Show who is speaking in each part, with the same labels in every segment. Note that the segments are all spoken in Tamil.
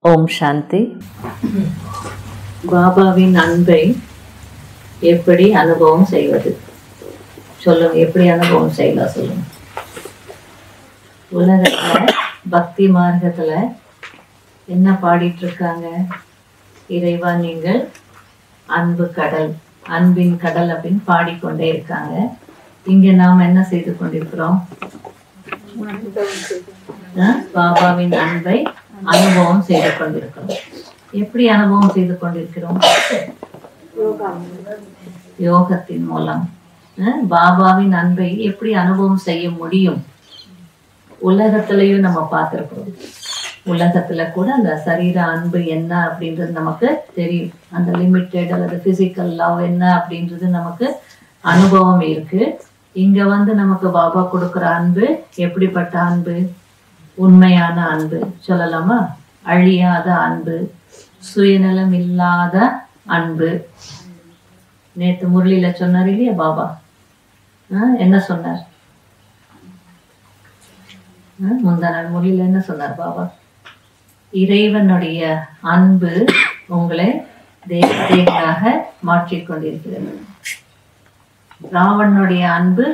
Speaker 1: ஓம் சாந்தி பாபாவின் அன்பை எப்படி அனுபவம் செய்வது சொல்லுங்க எப்படி அனுபவம் செய்யலாம் சொல்லுங்க உலகத்துல பக்தி மார்க்கத்துல என்ன பாடிட்டு இருக்காங்க இறைவா நீங்கள் அன்பு கடல் அன்பின் கடல் அப்படின்னு பாடிக்கொண்டே இருக்காங்க இங்க நாம் என்ன செய்து கொண்டிருக்கிறோம் அஹ் பாபாவின் அன்பை அனுபவம் செய்து கொண்டிருக்கிறோம் எப்படி அனுபவம் செய்து கொண்டிருக்கிறோம் யோகத்தின் மூலம் அஹ் பாபாவின் அன்பை எப்படி அனுபவம் செய்ய முடியும் உலகத்திலையும் நம்ம பார்த்திருக்கிறோம் உலகத்துல கூட அந்த சரீர அன்பு என்ன அப்படின்றது நமக்கு தெரியும் அந்த லிமிட்டெட் அல்லது பிசிக்கல் லவ் என்ன அப்படின்றது நமக்கு அனுபவம் இருக்கு இங்க வந்து நமக்கு பாபா கொடுக்கிற அன்பு எப்படிப்பட்ட அன்பு உண்மையான அன்பு சொல்லலாமா அழியாத அன்பு சுயநலம் இல்லாத அன்பு நேத்து முரளியில சொன்னார் இல்லையா பாபா ஆஹ் என்ன சொன்னார் ஆஹ் முந்தா நாள் முரளியில என்ன சொன்னார் பாபா இறைவனுடைய அன்பு உங்களை தேவதைகளாக மாற்றிக் கொண்டிருக்கிறது ராவணனுடைய அன்பு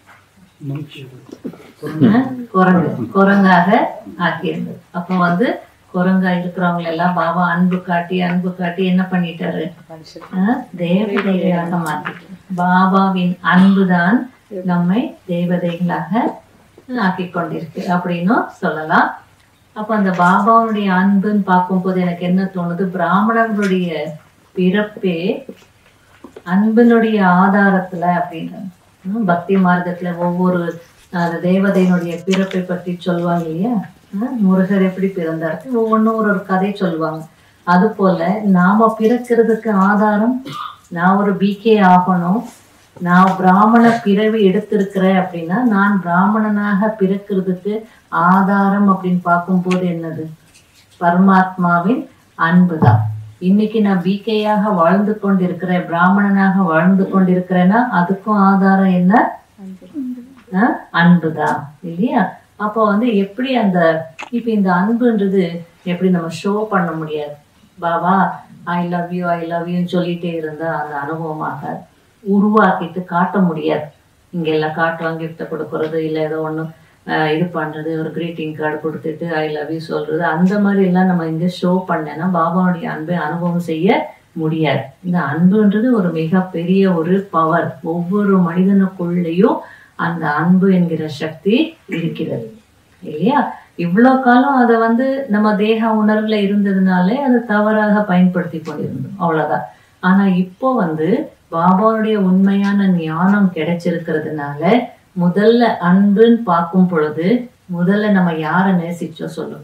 Speaker 1: ஆஹ் குரங்கு குரங்காக ஆக்கியிருந்தது அப்போ வந்து குரங்கா இருக்கிறவங்க எல்லாம் பாபா அன்பு காட்டி அன்பு காட்டி என்ன பண்ணிட்டாரு ஆஹ் தேவதைகளாக மாத்திட்டாரு பாபாவின் அன்புதான் நம்மை தேவதைகளாக ஆக்கி கொண்டிருக்கு அப்படின்னும் சொல்லலாம் அப்போ அந்த பாபாவுடைய அன்புன்னு பார்க்கும்போது எனக்கு என்ன தோணுது பிராமணர்களுடைய பிறப்பே அன்பினுடைய ஆதாரத்துல அப்படின்றாங்க ஹம், பக்தி மார்க்கத்துல ஒவ்வொரு அந்த தேவதையினுடைய பிறப்பை பற்றி சொல்லுவாங்க இல்லையா ஹம், முருகர் எப்படி பிறந்தார் ஒவ்வொன்றும் ஒரு ஒரு கதை சொல்லுவாங்க அது போல நாம பிறக்கிறதுக்கு ஆதாரம் நான் ஒரு பிகே ஆகணும் நான் பிராமண பிறவி எடுத்திருக்கிறேன் அப்படின்னா நான் பிராமணனாக பிறக்கிறதுக்கு ஆதாரம் அப்படின்னு பார்க்கும்போது என்னது பரமாத்மாவின் அன்புதான் இன்னைக்கு நான் பிகேயாக வாழ்ந்து கொண்டிருக்கிறேன் பிராமணனாக வாழ்ந்து கொண்டிருக்கிறேன்னா அதுக்கும் ஆதாரம் என்ன ஆஹ் அன்புதான் இல்லையா அப்போ வந்து எப்படி அந்த இப்ப இந்த அன்புன்றது எப்படி நம்ம ஷோ பண்ண முடியாது Baba I love you I love யூன்னு சொல்லிட்டே இருந்தா அந்த அனுபவமாக உருவாக்கிட்டு காட்ட முடியாது இங்க எல்லாம் காட்டுவாங்க கிஃப்ட் கொடுக்கறது இல்ல ஏதோ ஒண்ணு ஆஹ் இது பண்றது ஒரு கிரீட்டிங் கார்டு கொடுத்துட்டு ஐ லவ் யூ சொல்றது அந்த மாதிரி எல்லாம் நம்ம இங்க ஷோ பண்ணேன்னா பாபாவுடைய அன்பை அனுபவம் செய்ய முடியாது இந்த அன்புன்றது ஒரு மிகப்பெரிய ஒரு பவர் ஒவ்வொரு மனிதனுக்குள்ளேயும் அந்த அன்பு என்கிற சக்தி இருக்கிறது இல்லையா இவ்வளோ காலம் அதை வந்து நம்ம தேக உணர்வுல இருந்ததுனாலே அதை தவறாக பயன்படுத்தி கொண்டிருந்தோம் அவ்வளவுதான் ஆனா இப்போ வந்து பாபாவுடைய உண்மையான ஞானம் கிடைச்சிருக்கிறதுனால முதல்ல அன்புன்னு பார்க்கும் பொழுது முதல்ல நம்ம யாரை நேசிச்சோம் சொல்லுங்க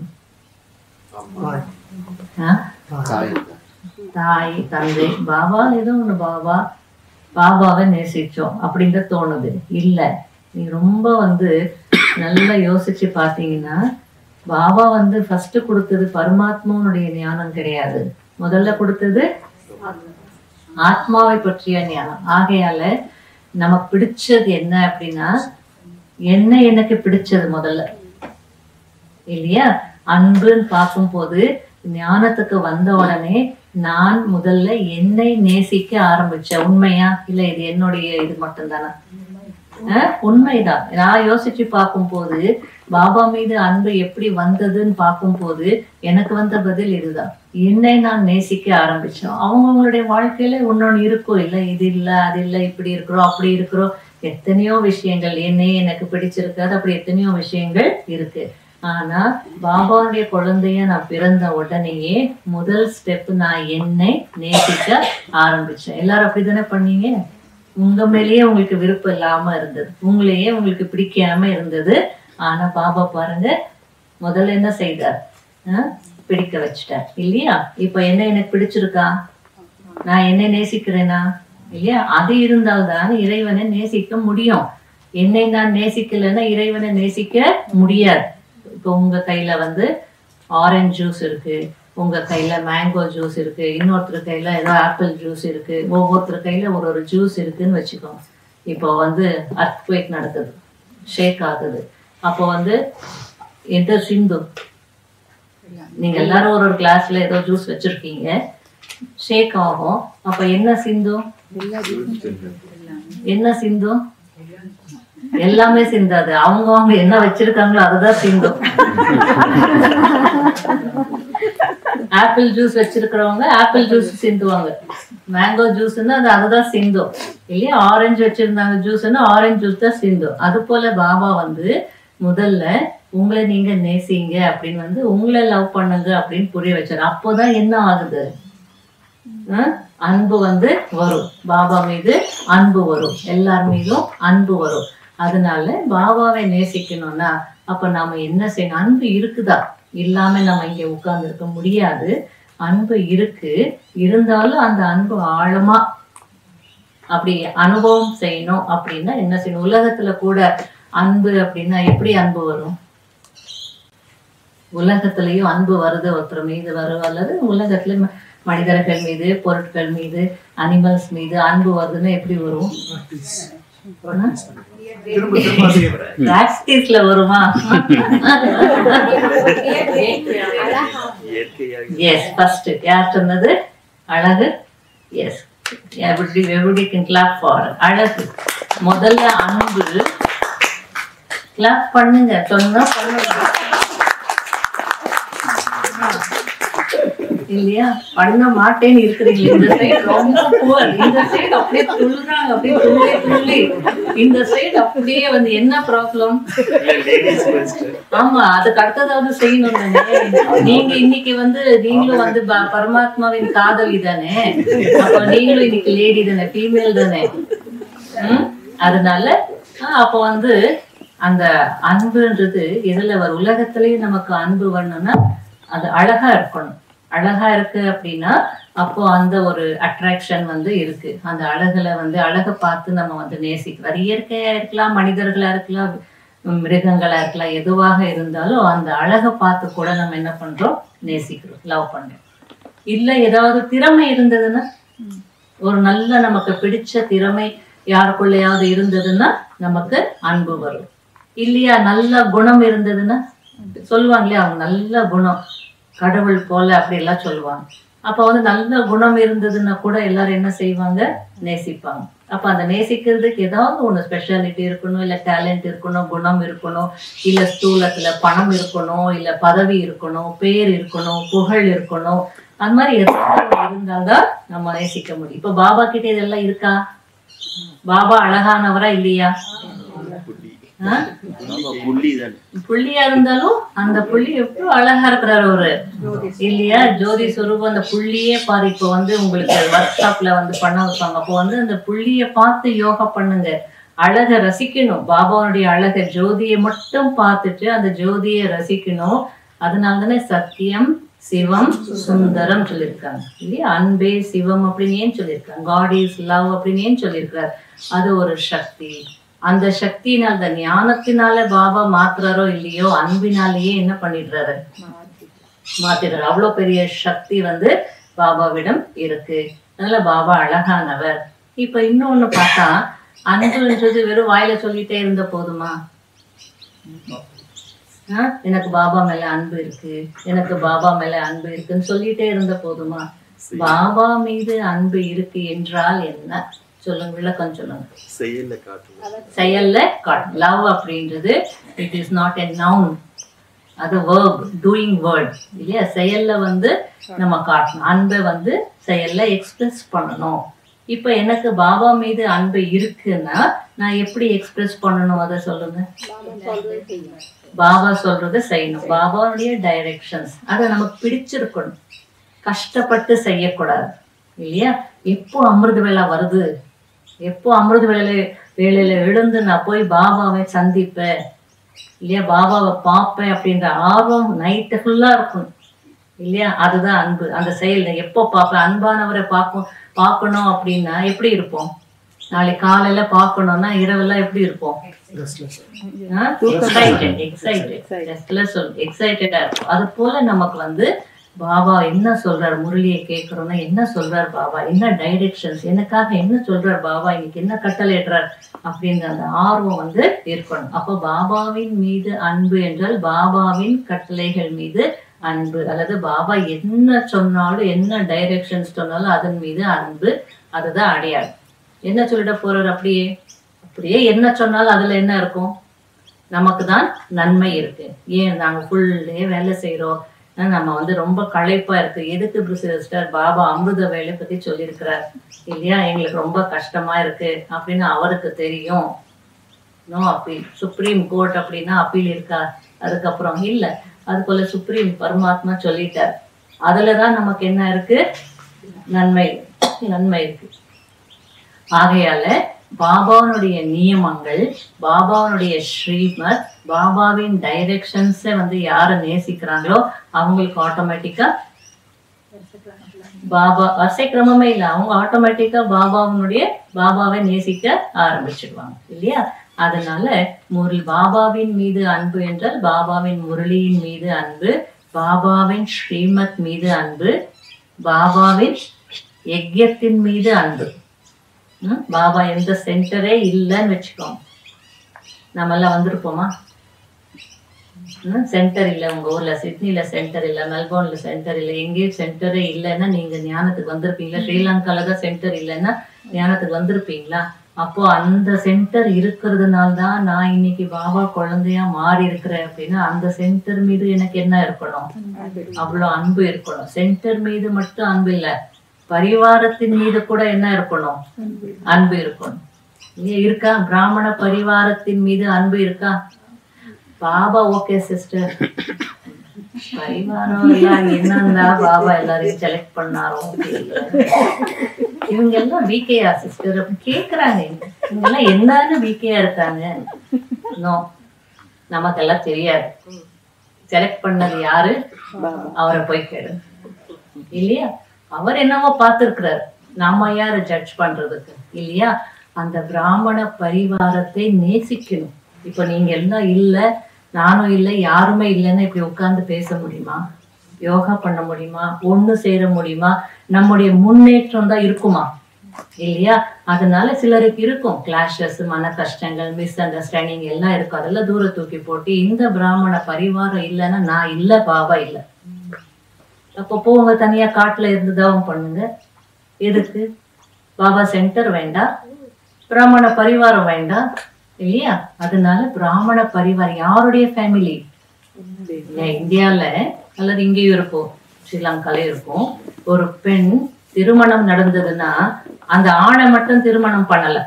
Speaker 1: ஆ? தாய் தந்தை பாபா ஏதோ ஒண்ணு பாபா பாபாவை நேசிச்சோம் அப்படிங்க தோணுது இல்ல நீ ரொம்ப வந்து நல்லா யோசிச்சு பார்த்தீங்கன்னா பாபா வந்து ஃபர்ஸ்ட் கொடுத்தது பரமாத்மாவுடைய ஞானம் கிடையாது முதல்ல கொடுத்தது ஆத்மாவை பற்றிய ஞானம் ஆகையால நமக்கு பிடிச்சது என்ன அப்படின்னா என்ன எனக்கு பிடிச்சது முதல்ல இல்லையா அன்புன்னு பார்க்கும்போது ஞானத்துக்கு வந்த உடனே நான் முதல்ல என்னை நேசிக்க ஆரம்பிச்சேன் உண்மையா இல்ல இது என்னுடைய இது மட்டும்தானா அஹ், உண்மைதான் நான் யோசிச்சு பார்க்கும்போது பாபா மீது அன்பு எப்படி வந்ததுன்னு பார்க்கும்போது எனக்கு வந்த பதில் இதுதான் என்னை நான் நேசிக்க ஆரம்பிச்சோம் அவங்கவுங்களுடைய வாழ்க்கையில இன்னொன்னு இருக்கும் இல்ல இது இல்ல அது இல்ல இப்படி இருக்கிறோம் அப்படி இருக்கிறோம் எத்தனையோ விஷயங்கள் என்னை எனக்கு பிடிச்சிருக்காது அப்படி எத்தனையோ விஷயங்கள் இருக்கு ஆனா பாபாவுடைய குழந்தைய நான் பிறந்த உடனேயே முதல் ஸ்டெப் நான் என்னை நேசிக்க ஆரம்பிச்சேன் எல்லாரும் அப்படிதானே பண்ணீங்க உங்க மேலேயே உங்களுக்கு விருப்பம் இல்லாம இருந்தது உங்களையே உங்களுக்கு பிடிக்காம இருந்தது ஆனா பாபா பாருங்க முதல்ல என்ன செய்தார் ஆஹ் பிடிக்க வச்சுட்டார் இல்லையா இப்ப என்ன எனக்கு பிடிச்சிருக்கா நான் என்னை நேசிக்கிறேனா இல்லையா அது இருந்தால்தான் இறைவனை நேசிக்க முடியும் என்னை நான் நேசிக்கலைன்னா இறைவனை நேசிக்க முடியாது இப்போ உங்க கையில வந்து ஆரஞ்சு ஜூஸ் இருக்கு உங்க கையில மேங்கோ ஜூஸ் இருக்கு இன்னொருத்தர் கையில ஏதோ ஆப்பிள் ஜூஸ் இருக்கு ஒவ்வொருத்தர் கையில ஒரு ஒரு ஜூஸ் இருக்குன்னு வச்சுக்கோங்க இப்போ வந்து அர்த்குவேக் நடக்குது ஷேக் ஆகுது அப்போ வந்து எந்த சிந்து நீங்க எல்லாரும் ஒரு ஒரு கிளாஸ்ல ஏதோ ஜூஸ் வச்சிருக்கீங்க ஷேக் ஆகும் அப்ப என்ன சிந்தும் என்ன சிந்தும் எல்லாமே சிந்தாது அவங்க அவங்க என்ன வச்சிருக்காங்களோ அதுதான் சிந்தும் ஆப்பிள் ஜூஸ் வச்சிருக்கிறவங்க ஆப்பிள் ஜூஸ் சிந்துவாங்க மேங்கோ ஜூஸ்னா அது அதுதான் சிந்தும் இல்லையா ஆரஞ்சு வச்சிருந்தாங்க ஜூஸ்னா ஆரஞ்சு ஜூஸ் தான் சிந்தும் அது போல பாபா வந்து முதல்ல உங்களை நீங்க நேசிங்க அப்படின்னு வந்து உங்களை லவ் பண்ணுங்க அப்படின்னு புரிய வச்சாரு அப்போதான் என்ன ஆகுது அஹ் அன்பு வந்து வரும் பாபா மீது அன்பு வரும் எல்லார் மீதும் அன்பு வரும் அதனால பாபாவை நேசிக்கணும்னா அப்ப நாம என்ன செய்யணும் அன்பு இருக்குதா இல்லாம நம்ம இங்க உட்கார்ந்து இருக்க முடியாது அன்பு இருக்கு இருந்தாலும் அந்த அன்பு ஆழமா அப்படி அனுபவம் செய்யணும் அப்படின்னா என்ன செய்யணும் உலகத்துல கூட அன்பு அப்படின்னா எப்படி அன்பு வரும் உலகத்திலயும் அன்பு வருது ஒருத்தர் மீது வரும் அல்லது உலகத்துல ம- மனிதர்கள் மீது பொருட்கள் மீது அனிமல்ஸ் மீது அன்பு வருதுன்னா எப்படி வரும்
Speaker 2: திரும்ப திரும்ப அதே
Speaker 1: பிராக்டிஸ்ல வருமா எஸ் ஃபர்ஸ்ட் யார் சொன்னது அழகு yes everybody everybody can clap for அழகு முதல்ல அன்பு கிளாப் பண்ணுங்க சொன்னா பண்ணுங்க இல்லையா பண்ண மாட்டேன்னு இருக்கிறீங்க இந்த சைடு ரொம்ப புவர் இந்த சைடு அப்படியே துள்ளுறாங்க அப்படியே துள்ளி துள்ளி இந்த சைடு அப்படியே வந்து என்ன ப்ராப்ளம் ஆமா அதுக்கு அடுத்ததாவது செய்யணும் தானே நீங்க இன்னைக்கு வந்து நீங்களும் வந்து ப- பரமாத்மாவின் காதலி தானே அப்ப நீங்களும் இன்னைக்கு லேடி தானே ஃபீமேல் தானே ம்? அதனால ஆஹ் அப்ப வந்து அந்த அன்புன்றது எதுல வரும் உலகத்திலேயே நமக்கு அன்பு வரணும்னா அது அழகா இருக்கணும் அழகா இருக்கு அப்படின்னா அப்போ அந்த ஒரு அட்ராக்ஷன் வந்து இருக்கு அந்த அழகுல வந்து அழகை பார்த்து நம்ம வந்து நேசிக்கிறோம் அது இயற்கையா இருக்கலாம் மனிதர்களா இருக்கலாம் உம், மிருகங்களா இருக்கலாம் எதுவாக இருந்தாலும் அந்த அழகை பார்த்து கூட நம்ம என்ன பண்றோம் நேசிக்கிறோம் லவ் பண்றோம் இல்ல ஏதாவது திறமை இருந்ததுன்னா ஒரு நல்ல நமக்கு பிடிச்ச திறமை யாருக்குள்ளயாவது இருந்ததுன்னா நமக்கு அன்பு வரும் இல்லையா நல்ல குணம் இருந்ததுன்னா சொல்லுவாங்களே அவங்க நல்ல குணம் கடவுள் போல அப்படி எல்லாம் சொல்லுவாங்க அப்ப வந்து நல்ல குணம் இருந்ததுன்னா கூட எல்லாரும் என்ன செய்வாங்க நேசிப்பாங்க அப்ப அந்த நேசிக்கிறதுக்கு ஏதாவது ஒண்ணு ஸ்பெஷாலிட்டி இருக்கணும் இல்ல டேலண்ட் இருக்கணும் குணம் இருக்கணும் இல்ல ஸ்தூலத்துல பணம் இருக்கணும் இல்ல பதவி இருக்கணும் பேர் இருக்கணும் புகழ் இருக்கணும் அந்த மாதிரி ஏதாவது ஒண்ணு இருந்தால்தான் நம்ம நேசிக்க முடியும் இப்ப பாபா கிட்ட இதெல்லாம் இருக்கா பாபா அழகானவரா இல்லையா ஆ? புள்ளியா இருந்தாலும் அந்த புள்ளி எவ்வளவு அழகா இருக்கிறாரு அவரு இல்லையா ஜோதி சொரூபம் அந்த புள்ளியே பாரு இப்போ வந்து உங்களுக்கு ஒர்க் ஷாப்ல வந்து பண்ண வைப்பாங்க அப்போ வந்து அந்த புள்ளிய பார்த்து யோகா பண்ணுங்க அழகை ரசிக்கணும் பாபாவுடைய அழகை ஜோதியை மட்டும் பார்த்துட்டு அந்த ஜோதியை ரசிக்கணும் அதனால தானே சத்தியம் சிவம் சுந்தரம் சொல்லியிருக்காங்க இல்லையா அன்பே சிவம் அப்படின்னு ஏன் சொல்லியிருக்காங்க காட் இஸ் லவ் அப்படின்னு ஏன் சொல்லியிருக்காரு அது ஒரு சக்தி அந்த சக்தியினால் அந்த ஞானத்தினால பாபா மாத்துறாரோ இல்லையோ அன்பினாலேயே என்ன பண்ணிடுறாரு மாத்திடுறாரு அவ்வளவு பெரிய சக்தி வந்து பாபாவிடம் இருக்கு அதனால பாபா அழகானவர் இப்ப இன்னொன்னு பார்த்தா அன்புன்றது வெறும் வாயில சொல்லிட்டே இருந்த போதுமா ஆ? எனக்கு பாபா மேல அன்பு இருக்கு எனக்கு பாபா மேல அன்பு இருக்குன்னு சொல்லிட்டே இருந்த போதுமா பாபா மீது அன்பு இருக்கு என்றால் என்ன சொல்லுங்க விளக்கம் சொல்லுங்க
Speaker 2: செயல்ல காட்டுவோம்
Speaker 1: செயல்ல காட்டும் லவ் அப்படின்றது it is not a noun அது வேர்ப் டூயிங் வேர்ட் இல்லையா செயல்ல வந்து நம்ம காட்டணும் அன்பை வந்து செயல்ல எக்ஸ்பிரஸ் பண்ணணும் இப்போ எனக்கு பாபா மீது அன்பு இருக்குன்னா நான் எப்படி எக்ஸ்பிரஸ் பண்ணணும் அதை சொல்லுங்க பாபா சொல்றதை செய்யணும் பாபாவுடைய டைரக்ஷன்ஸ் அதை நமக்கு பிடிச்சிருக்கணும் கஷ்டப்பட்டு செய்யக்கூடாது இல்லையா எப்போ அமிர்த வேளை வருது எப்போ அமிர்த வேலை வேலையில எழுந்து நான் போய் பாபாவை சந்திப்பேன் இல்லையா பாபாவை பார்ப்பேன் அப்படின்ற ஆர்வம் நைட்டு ஃபுல்லா இருக்கும் இல்லையா அதுதான் அன்பு அந்த செயல்ல எப்போ பார்ப்பேன் அன்பானவரை பார்க்கும் பார்க்கணும் அப்படின்னா எப்படி இருப்போம் நாளைக்கு காலையில பார்க்கணும்னா இரவெல்லாம் எப்படி இருப்போம் எக்ஸைட்டட் எக்ஸைட்டட் எக்ஸைட்டடா இருக்கும் அது போல நமக்கு வந்து பாபா என்ன சொல்றாரு முரளியை கேட்கிறோம்னா என்ன சொல்றாரு பாபா என்ன டைரக்ஷன்ஸ் எனக்காக என்ன சொல்றாரு பாபா இன்னைக்கு என்ன கட்டளையிடுறார் அப்படின்ற அந்த ஆர்வம் வந்து இருக்கணும் அப்போ பாபாவின் மீது அன்பு என்றால் பாபாவின் கட்டளைகள் மீது அன்பு அல்லது பாபா என்ன சொன்னாலும் என்ன டைரக்ஷன்ஸ் சொன்னாலும் அதன் மீது அன்பு அதுதான் அடையாளம் என்ன சொல்லிட போறார் அப்படியே அப்படியே என்ன சொன்னாலும் அதுல என்ன இருக்கும் நமக்கு தான் நன்மை இருக்கு ஏன் நாங்க ஃபுல் டே வேலை செய்றோம் ஆனா நம்ம வந்து ரொம்ப களைப்பா இருக்கு எதுக்கு சிஸ்டர் பாபா அமிர்த வேலை பத்தி சொல்லியிருக்கிறார் இல்லையா எங்களுக்கு ரொம்ப கஷ்டமா இருக்கு அப்படின்னு அவருக்கு தெரியும் நோ அப்பீல் சுப்ரீம் கோர்ட் அப்படின்னா அப்பீல் இருக்கா அதுக்கப்புறம் இல்ல அது போல சுப்ரீம் பரமாத்மா சொல்லிட்டார் அதுலதான் நமக்கு என்ன இருக்கு நன்மை நன்மை இருக்கு ஆகையால பாபாவுடைய நியமங்கள் பாபாவுடைய ஸ்ரீமத் பாபாவின் டைரக்ஷன்ஸை வந்து யாரை நேசிக்கிறாங்களோ அவங்களுக்கு ஆட்டோமேட்டிக்கா பாபா வரிசை கிரமமே இல்லை அவங்க ஆட்டோமேட்டிக்கா பாபாவினுடைய பாபாவை நேசிக்க ஆரம்பிச்சிடுவாங்க இல்லையா அதனால முரளி பாபாவின் மீது அன்பு என்றால் பாபாவின் முரளியின் மீது அன்பு பாபாவின் ஸ்ரீமத் மீது அன்பு பாபாவின் யஜ்யத்தின் மீது அன்பு ம்? பாபா எந்த சென்டரே இல்லைன்னு வச்சுக்கோங்க நம்ம எல்லாம் வந்திருப்போமா சென்டர் இல்லை உங்க ஊர்ல சிட்னில சென்டர் இல்லை மெல்போர்ன்ல சென்டர் இல்லை எங்கேயும் சென்டரே இல்லைன்னா நீங்க ஞானத்துக்கு வந்திருப்பீங்களா ஸ்ரீலங்கால தான் சென்டர் இல்லைன்னா ஞானத்துக்கு வந்திருப்பீங்களா அப்போ அந்த சென்டர் இருக்கிறதுனால தான் நான் இன்னைக்கு பாபா குழந்தையா மாறி இருக்கிறேன் அப்படின்னா அந்த சென்டர் மீது எனக்கு என்ன இருக்கணும் அவ்வளவு அன்பு இருக்கணும் சென்டர் மீது மட்டும் அன்பு இல்ல பரிவாரத்தின் மீது கூட என்ன இருக்கணும் அன்பு இருக்கணும் இல்லையா இருக்கா பிராமண பரிவாரத்தின் மீது அன்பு இருக்கா பாபா ஓகே சிஸ்டர் பரிவாரம் எல்லாம் என்னன்னா பாபா எல்லாரையும் செலக்ட் பண்ணாரோ தெரியல. இவங்க எல்லாம் விகேயா சிஸ்டர் கேக்குறாங்க இவங்க எல்லாம் என்னன்னு விகேயா இருக்காங்க நோ நமக்கெல்லாம் தெரியாது செலக்ட் பண்ணது யாரு அவரை போய் கேடு இல்லையா அவர் என்னவோ பார்த்திருக்கிறார் நாம யாரு ஜட்ஜ் பண்றதுக்கு இல்லையா அந்த பிராமண பரிவாரத்தை நேசிக்கணும் இப்ப நீங்க எல்லாம் இல்ல நானும் இல்லை யாருமே இல்லைன்னு இப்படி உட்கார்ந்து பேச முடியுமா யோகா பண்ண முடியுமா ஒண்ணு சேர முடியுமா நம்முடைய முன்னேற்றம் தான் இருக்குமா இல்லையா அதனால சிலருக்கு இருக்கும் கிளாஷஸ் மன கஷ்டங்கள் மிஸ் அண்டர்ஸ்டாண்டிங் எல்லாம் இருக்கும் அதெல்லாம் தூர தூக்கி போட்டு இந்த பிராமண பரிவாரம் இல்லைன்னா நான் இல்ல பாபா இல்ல அப்போ போங்க தனியா காட்டுல இருந்து தவம் பண்ணுங்க எதுக்கு பாபா சென்டர் வேண்டாம் பிராமண பரிவாரம் வேண்டாம் இல்லையா அதனால பிராமண பரிவாரம் யாருடைய ஃபேமிலி இந்தியால அல்லது இங்கேயும் இருக்கும் ஸ்ரீலங்கால இருக்கும் ஒரு பெண் திருமணம் நடந்ததுன்னா அந்த ஆணை மட்டும் திருமணம் பண்ணல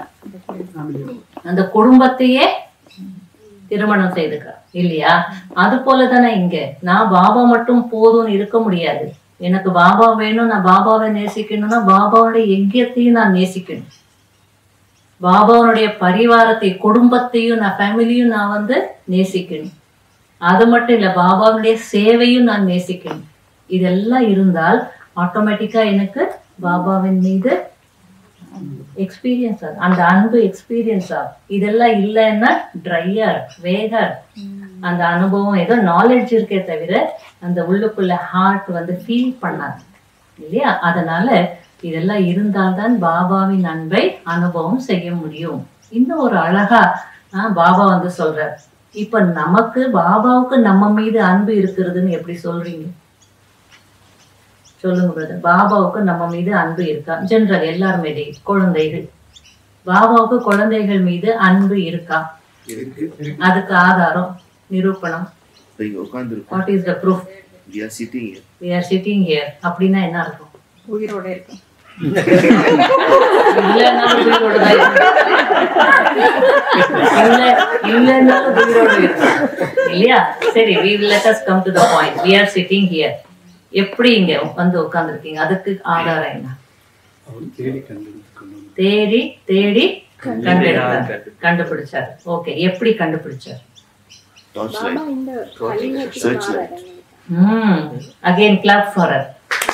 Speaker 1: அந்த குடும்பத்தையே திருமணம் செய்துக்க இல்லையா அது போலதானே இங்க நான் பாபா மட்டும் போதும்னு இருக்க முடியாது எனக்கு பாபா வேணும் நான் பாபாவை நேசிக்கணும்னா பாபாவுடைய யஜ்யத்தையும் நான் நேசிக்கணும் பாபாவுடைய பரிவாரத்தை குடும்பத்தையும் நான் ஃபேமிலியும் நான் வந்து நேசிக்கணும் அது மட்டும் இல்ல பாபாவுடைய சேவையும் நான் நேசிக்கணும் இதெல்லாம் இருந்தால் ஆட்டோமேட்டிக்கா எனக்கு பாபாவின் மீது எக்ஸ்பீரியன்ஸ் ஆகும் அந்த அன்பு எக்ஸ்பீரியன்ஸ் ஆகும் இதெல்லாம் இல்லைன்னா ட்ரையர் வேகர் அந்த அனுபவம் ஏதோ நாலேஜ் இருக்கே தவிர அந்த உள்ளுக்குள்ள ஹார்ட் வந்து ஃபீல் பண்ணாது இல்லையா அதனால இதெல்லாம் இருந்தால்தான் பாபாவின் அன்பை அனுபவம் செய்ய முடியும் இன்னும் ஒரு அழகா ஆஹ், பாபா வந்து சொல்றார் இப்ப நமக்கு பாபாவுக்கு நம்ம மீது அன்பு இருக்கிறதுன்னு எப்படி சொல்றீங்க சொல்லுங்க பிரதர் பாபாவுக்கு நம்ம மீது அன்பு இருக்கா ஜென்ரல் எல்லார் மீது குழந்தைகள் பாபாவுக்கு குழந்தைகள் மீது அன்பு இருக்கா
Speaker 2: இருக்கு
Speaker 1: அதுக்கு ஆதாரம் நிரூபணம்
Speaker 3: இப்போ இங்கே உட்காந்துருக்கோம்
Speaker 1: what is the proof
Speaker 3: we are sitting
Speaker 1: we are sitting here அப்படின்னா என்ன அர்த்தம்
Speaker 4: உயிரோட இருக்கும்
Speaker 1: இல்லைன்னாலும் உயிரோட தான் இருக்கும். இல்ல இல்லைன்னாலும் உயிரோட இருக்கும் இல்லையா சரி we will let us come to the point we are sitting here எப்படி இங்க வந்து உட்கார்ந்துருக்கீங்க அதுக்கு ஆதாரம் என்ன
Speaker 2: அவர் தேடி கண்டுபிடித்து கொண்டு வந்தார்.
Speaker 1: தேடி தேடி கண்டுபிடிச்சார் கண்டுபிடிச்சார் ஓகே எப்படி கண்டுபிடிச்சார்
Speaker 3: டார்ச்
Speaker 4: பாபா
Speaker 3: லைட்
Speaker 4: இந்த கலிங்கத்துக்கு
Speaker 3: Search
Speaker 4: மாறாரு.
Speaker 1: Hmm again clap for her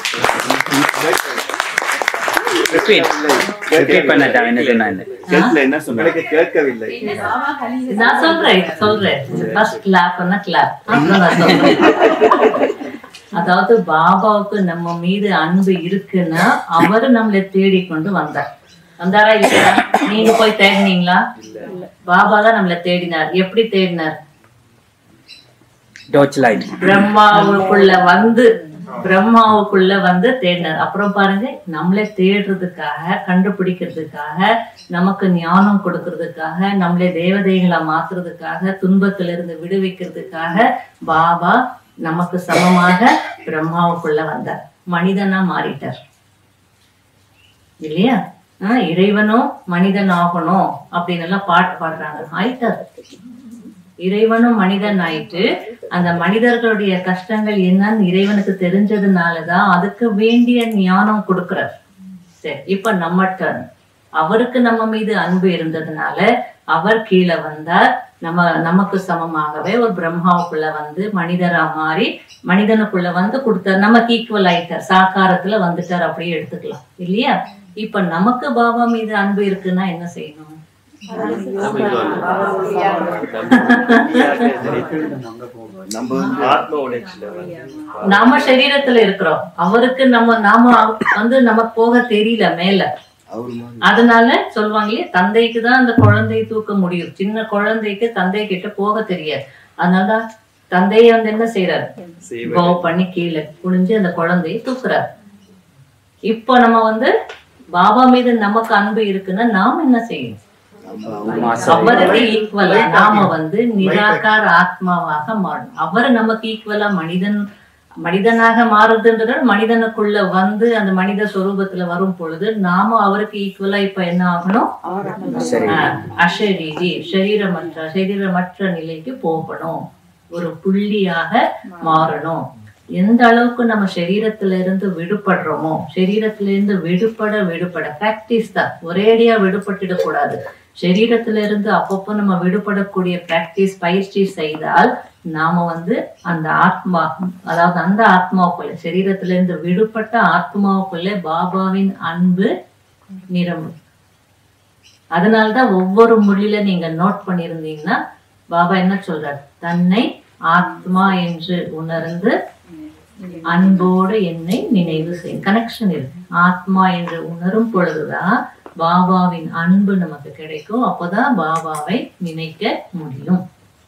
Speaker 5: repeat repeat பண்ணட்டா என்ன சொன்னாங்க
Speaker 3: கேட்கல என்ன சொன்னாங்க
Speaker 2: எனக்கு கேட்கவில்லை
Speaker 4: பாபா கலிங்க
Speaker 1: நான் சொல்றேன் சொல்றேன் ஃபர்ஸ்ட் கிளாப்னா கிளாப் அப்புறம் நான் சொல்றேன் அதாவது பாபாவுக்கு நம்ம மீது அன்பு இருக்குன்னா அவரு நம்மளை தேடி கொண்டு வந்தார் வந்தாரா இல்லையா நீங்க போய் தேடினீங்களா பாபா தான் நம்மளை தேடினார் எப்படி தேடினார்
Speaker 5: டார்ச் லைட்
Speaker 1: பிரம்மாவுக்குள்ள வந்து பிரம்மாவுக்குள்ள வந்து தேடினார் அப்புறம் பாருங்க நம்மளே தேடுறதுக்காக கண்டுபிடிக்கிறதுக்காக நமக்கு ஞானம் கொடுக்கறதுக்காக நம்மளே தேவதைகளா மாத்துறதுக்காக துன்பத்துல இருந்து விடுவிக்கிறதுக்காக பாபா நமக்கு சமமாக பிரம்மாவுக்குள்ள வந்தார் மனிதனா மாறிட்டார் இல்லையா ஆஹ் இறைவனும் மனிதன் ஆகணும் அப்படின்னு எல்லாம் பாட்டு பாடுறாங்க ஆயிட்டார் இறைவனும் மனிதன் ஆயிட்டு அந்த மனிதர்களுடைய கஷ்டங்கள் என்னன்னு இறைவனுக்கு தெரிஞ்சதுனாலதான் அதுக்கு வேண்டிய ஞானம் கொடுக்கிறார் சரி இப்ப நம்ம டர்ன் அவருக்கு நம்ம மீது அன்பு இருந்ததுனால அவர் கீழே வந்தார் நம்ம நமக்கு சமமாகவே ஒரு பிரம்மாவுக்குள்ள வந்து மனிதரா மாறி மனிதனுக்குள்ள வந்து கொடுத்தார் நமக்கு ஈக்குவல் ஆயிட்டார் சாக்காரத்துல வந்துட்டார் அப்படியே எடுத்துக்கலாம் இல்லையா இப்ப நமக்கு பாபா மீது அன்பு இருக்குன்னா என்ன செய்யணும்
Speaker 3: நம்ம வந்து
Speaker 1: நாம சரீரத்துல இருக்கிறோம் அவருக்கு நம்ம நாம வந்து நமக்கு போக தெரியல மேல
Speaker 3: அவரு மாதிரி
Speaker 1: அதனால சொல்லுவாங்களே தந்தைக்கு தான் அந்த குழந்தையை தூக்க முடியும் சின்ன குழந்தைக்கு தந்தை கிட்ட போக தெரியாது அதனாலதான் தந்தையை வந்து என்ன செய்யறாரு கோ பண்ணி கீழே குனிஞ்சு அந்த குழந்தையை தூக்குறாரு இப்போ நம்ம வந்து பாபா மீது நமக்கு அன்பு இருக்குன்னா நாம என்ன செய்யணும்
Speaker 3: நம்ம அவரு
Speaker 1: அவருக்கு ஈக்குவலா நாம வந்து நிராகார ஆத்மாவாக மாறணும் அவர் நமக்கு ஈக்குவலா மனிதன் மனிதனாக மாறுதுன்றது மனிதனுக்குள்ள வந்து அந்த மனித சொரூபத்துல வரும் பொழுது நாம அவருக்கு ஈக்குவலா இப்ப என்ன ஆகணும்
Speaker 5: சரி
Speaker 1: ஆஹ், அசரீரி சரீரமற்ற சரீரமற்ற நிலைக்கு போகணும் ஒரு புள்ளியாக மாறணும் எந்த அளவுக்கு நம்ம சரீரத்துல இருந்து விடுபடுறோமோ சரீரத்துல இருந்து விடுபட விடுபட பிராக்டிஸ் தான் ஒரேடியா விடுபட்டுடக் கூடாது சரீரத்துல இருந்து அப்பப்போ நம்ம விடுபடக்கூடிய பிராக்டிஸ் பயிற்சி செய்தால் நாம வந்து அந்த ஆத்மா அதாவது அந்த ஆத்மாவுக்குள்ள சரீரத்துல இருந்து விடுபட்ட ஆத்மாவுக்குள்ள பாபாவின் அன்பு நிரம்பும் அதனாலதான் ஒவ்வொரு மொழியில நீங்க நோட் பண்ணியிருந்தீங்கன்னா பாபா என்ன சொல்றார் தன்னை ஆத்மா என்று உணர்ந்து அன்போடு என்னை நினைவு செய்யும் கனெக்ஷன் இருக்கு ஆத்மா என்று உணரும் பொழுதுதான் பாபாவின் அன்பு நமக்கு கிடைக்கும் அப்போதான் பாபாவை நினைக்க முடியும்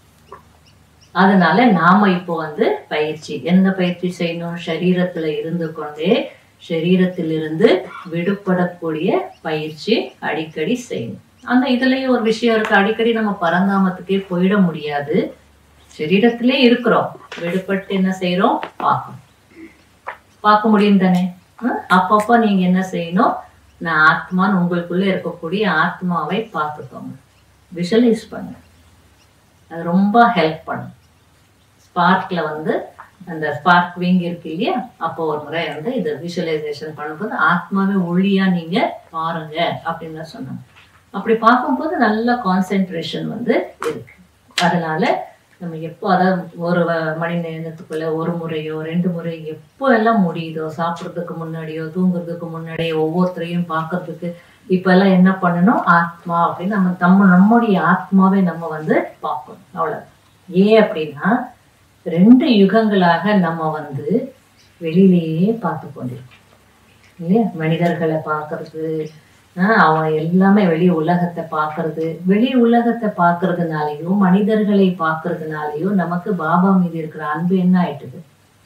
Speaker 1: அதனால நாம இப்போ வந்து பயிற்சி என்ன பயிற்சி செய்யணும் சரீரத்துல இருந்து கொண்டே சரீரத்திலிருந்து விடுபடக்கூடிய பயிற்சி அடிக்கடி செய்யணும் அந்த இதுலயே ஒரு விஷயம் இருக்கு அடிக்கடி நம்ம பரந்தாமத்துக்கே போயிட முடியாது சரீரத்திலே இருக்கிறோம் விடுபட்டு என்ன செய்யறோம் பார்க்கணும் பார்க்க முடியும் தானே ஹம்? அப்பப்போ நீங்க என்ன செய்யணும் நான் ஆத்மான்னு உங்களுக்குள்ள இருக்கக்கூடிய ஆத்மாவை பார்த்துக்கோங்க விஷுவலைஸ் பண்ணுங்க அது ரொம்ப ஹெல்ப் பண்ணும் ஸ்பார்க்ல வந்து அந்த ஸ்பார்க் விங் இருக்கு இல்லையா அப்போ ஒரு முறை வந்து இது விஷுவலைசேஷன் பண்ணும்போது ஆத்மாவே ஒளியா நீங்க பாருங்க அப்படின்னு தான் சொன்னாங்க அப்படி பார்க்கும்போது நல்ல கான்சென்ட்ரேஷன் வந்து இருக்கு அதனால நம்ம எப்போ அதாவது ஒரு வ- மணி நேரத்துக்குள்ள ஒரு முறையோ ரெண்டு முறை எப்போ எல்லாம் முடியுதோ சாப்பிட்றதுக்கு முன்னாடியோ தூங்குறதுக்கு முன்னாடியோ ஒவ்வொருத்தரையும் பார்க்கறதுக்கு இப்ப எல்லாம் என்ன பண்ணணும் ஆத்மா அப்படின்னு நம்ம நம்ம நம்முடைய ஆத்மாவை நம்ம வந்து பார்க்கணும் அவ்வளவு ஏன் அப்படின்னா ரெண்டு யுகங்களாக நம்ம வந்து வெளியிலேயே பார்த்து கொண்டிருக்கோம் இல்லையா மனிதர்களை பார்க்கறது ஆஹ் அவங்க எல்லாமே வெளி உலகத்தை பார்க்கறது வெளி உலகத்தை பார்க்கறதுனாலயோ மனிதர்களை பார்க்கறதுனாலயோ நமக்கு பாபா மீது இருக்கிற அன்பு என்ன ஆயிட்டுது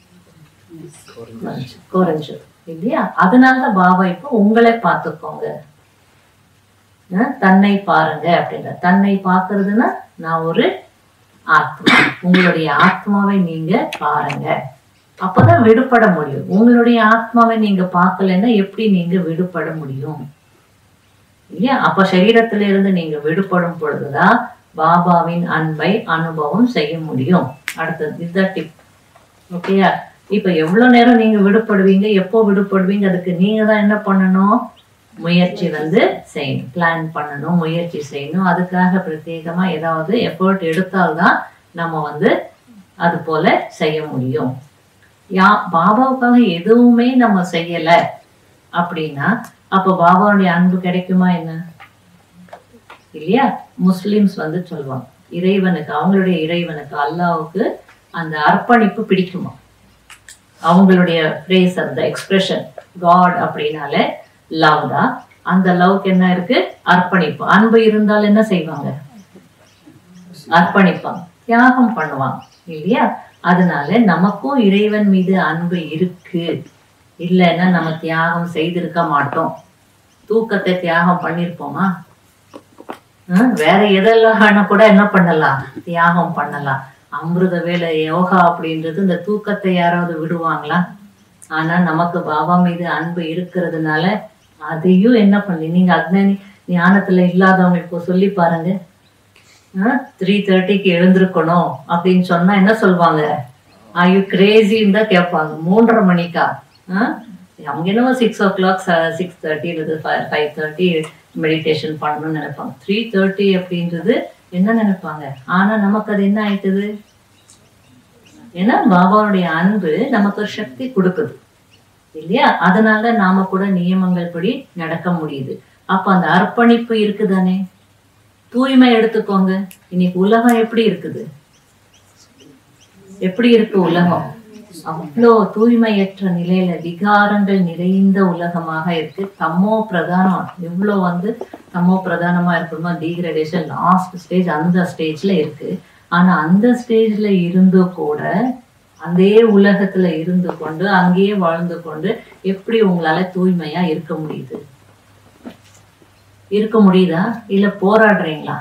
Speaker 1: குறைஞ்சு- குறைஞ்சு இல்லையா அதனாலதான் பாபா இப்போ உங்களை பார்த்துக்கோங்க ஆஹ் தன்னை பாருங்க அப்படின்ற தன்னை பார்க்கறதுன்னா நான் ஒரு ஆத்மா உங்களுடைய ஆத்மாவை நீங்க பாருங்க அப்பதான் விடுபட முடியும் உங்களுடைய ஆத்மாவை நீங்க பார்க்கலைன்னா எப்படி நீங்க விடுபட முடியும் இல்லையா அப்ப சரீரத்தில இருந்து நீங்க விடுபடும் பொழுதுதான் பாபாவின் அன்பை அனுபவம் செய்ய முடியும் அடுத்தது இதுதான் டிப் ஓகேயா இப்ப எவ்வளவு நேரம் நீங்க விடுபடுவீங்க எப்போ விடுபடுவீங்க அதுக்கு நீங்க தான் என்ன பண்ணணும் முயற்சி வந்து செய்யணும் பிளான் பண்ணணும் முயற்சி செய்யணும் அதுக்காக பிரத்யேகமா ஏதாவது எஃபர்ட் எடுத்தால்தான் நம்ம வந்து அது போல செய்ய முடியும் யா பாபாவுக்காக எதுவுமே நம்ம செய்யல அப்படின்னா அப்ப பாபாவுடைய அன்பு கிடைக்குமா என்ன இல்லையா முஸ்லிம்ஸ் வந்து சொல்லுவாங்க இறைவனுக்கு அவங்களுடைய இறைவனுக்கு அல்லாவுக்கு அந்த அர்ப்பணிப்பு பிடிக்குமா அவங்களுடைய ஃப்ரேஸ் அந்த எக்ஸ்பிரஷன் காட் அப்படின்னாலே லவ் தான் அந்த லவ்க்கு என்ன இருக்கு அர்ப்பணிப்பு அன்பு இருந்தால் என்ன செய்வாங்க அர்ப்பணிப்பாங்க தியாகம் பண்ணுவாங்க இல்லையா அதனால நமக்கும் இறைவன் மீது அன்பு இருக்கு இல்லைன்னா நம்ம தியாகம் செய்திருக்க மாட்டோம் தூக்கத்தை தியாகம் பண்ணிருப்போமா ஹம், வேற எதெல்லாம் வேணா கூட என்ன பண்ணலாம் தியாகம் பண்ணலாம் அமிர்த வேலை யோகா அப்படின்றது இந்த தூக்கத்தை யாராவது விடுவாங்களா ஆனா நமக்கு பாபா மீது அன்பு இருக்கிறதுனால அதையும் என்ன பண்ணி நீங்க அக்னி ஞானத்துல இல்லாதவங்க இப்போ சொல்லி பாருங்க த்ரீ தேர்ட்டிக்கு எழுந்திருக்கணும் அப்படின்னு சொன்னா என்ன சொல்லுவாங்க ஐயோ கிரேசின்னு தான் கேட்பாங்க மூன்றரை மணிக்கா ஆ? அவங்க என்னவோ six o'clock six thirty அல்லது ஃபைவ் தேர்ட்டி மெடிடேஷன் பண்ணணும்னு நினைப்பாங்க த்ரீ தேர்ட்டி அப்படின்றது என்ன நினைப்பாங்க ஆனா நமக்கு அது என்ன ஆயிட்டுது ஏன்னா பாபாவுடைய அன்பு நமக்கு ஒரு சக்தி கொடுக்குது இல்லையா அதனால நாம கூட நியமங்கள் படி நடக்க முடியுது அப்ப அந்த அர்ப்பணிப்பு இருக்குதானே தூய்மை எடுத்துக்கோங்க இன்னைக்கு உலகம் எப்படி இருக்குது எப்படி இருக்கு உலகம் அவ்வளோ தூய்மையற்ற நிலையில விகாரங்கள் நிறைந்த உலகமாக இருக்கு தமோ பிரதானம் எவ்வளோ வந்து தமோ பிரதானமா இருக்கணுமா டீக்ரடேஷன் லாஸ்ட் ஸ்டேஜ் அந்த ஸ்டேஜ்ல இருக்கு ஆனா அந்த ஸ்டேஜ்ல இருந்து கூட அதே உலகத்துல இருந்து கொண்டு அங்கேயே வாழ்ந்து கொண்டு எப்படி உங்களால தூய்மையா இருக்க முடியுது இருக்க முடியுதா இல்ல போராடுறீங்களா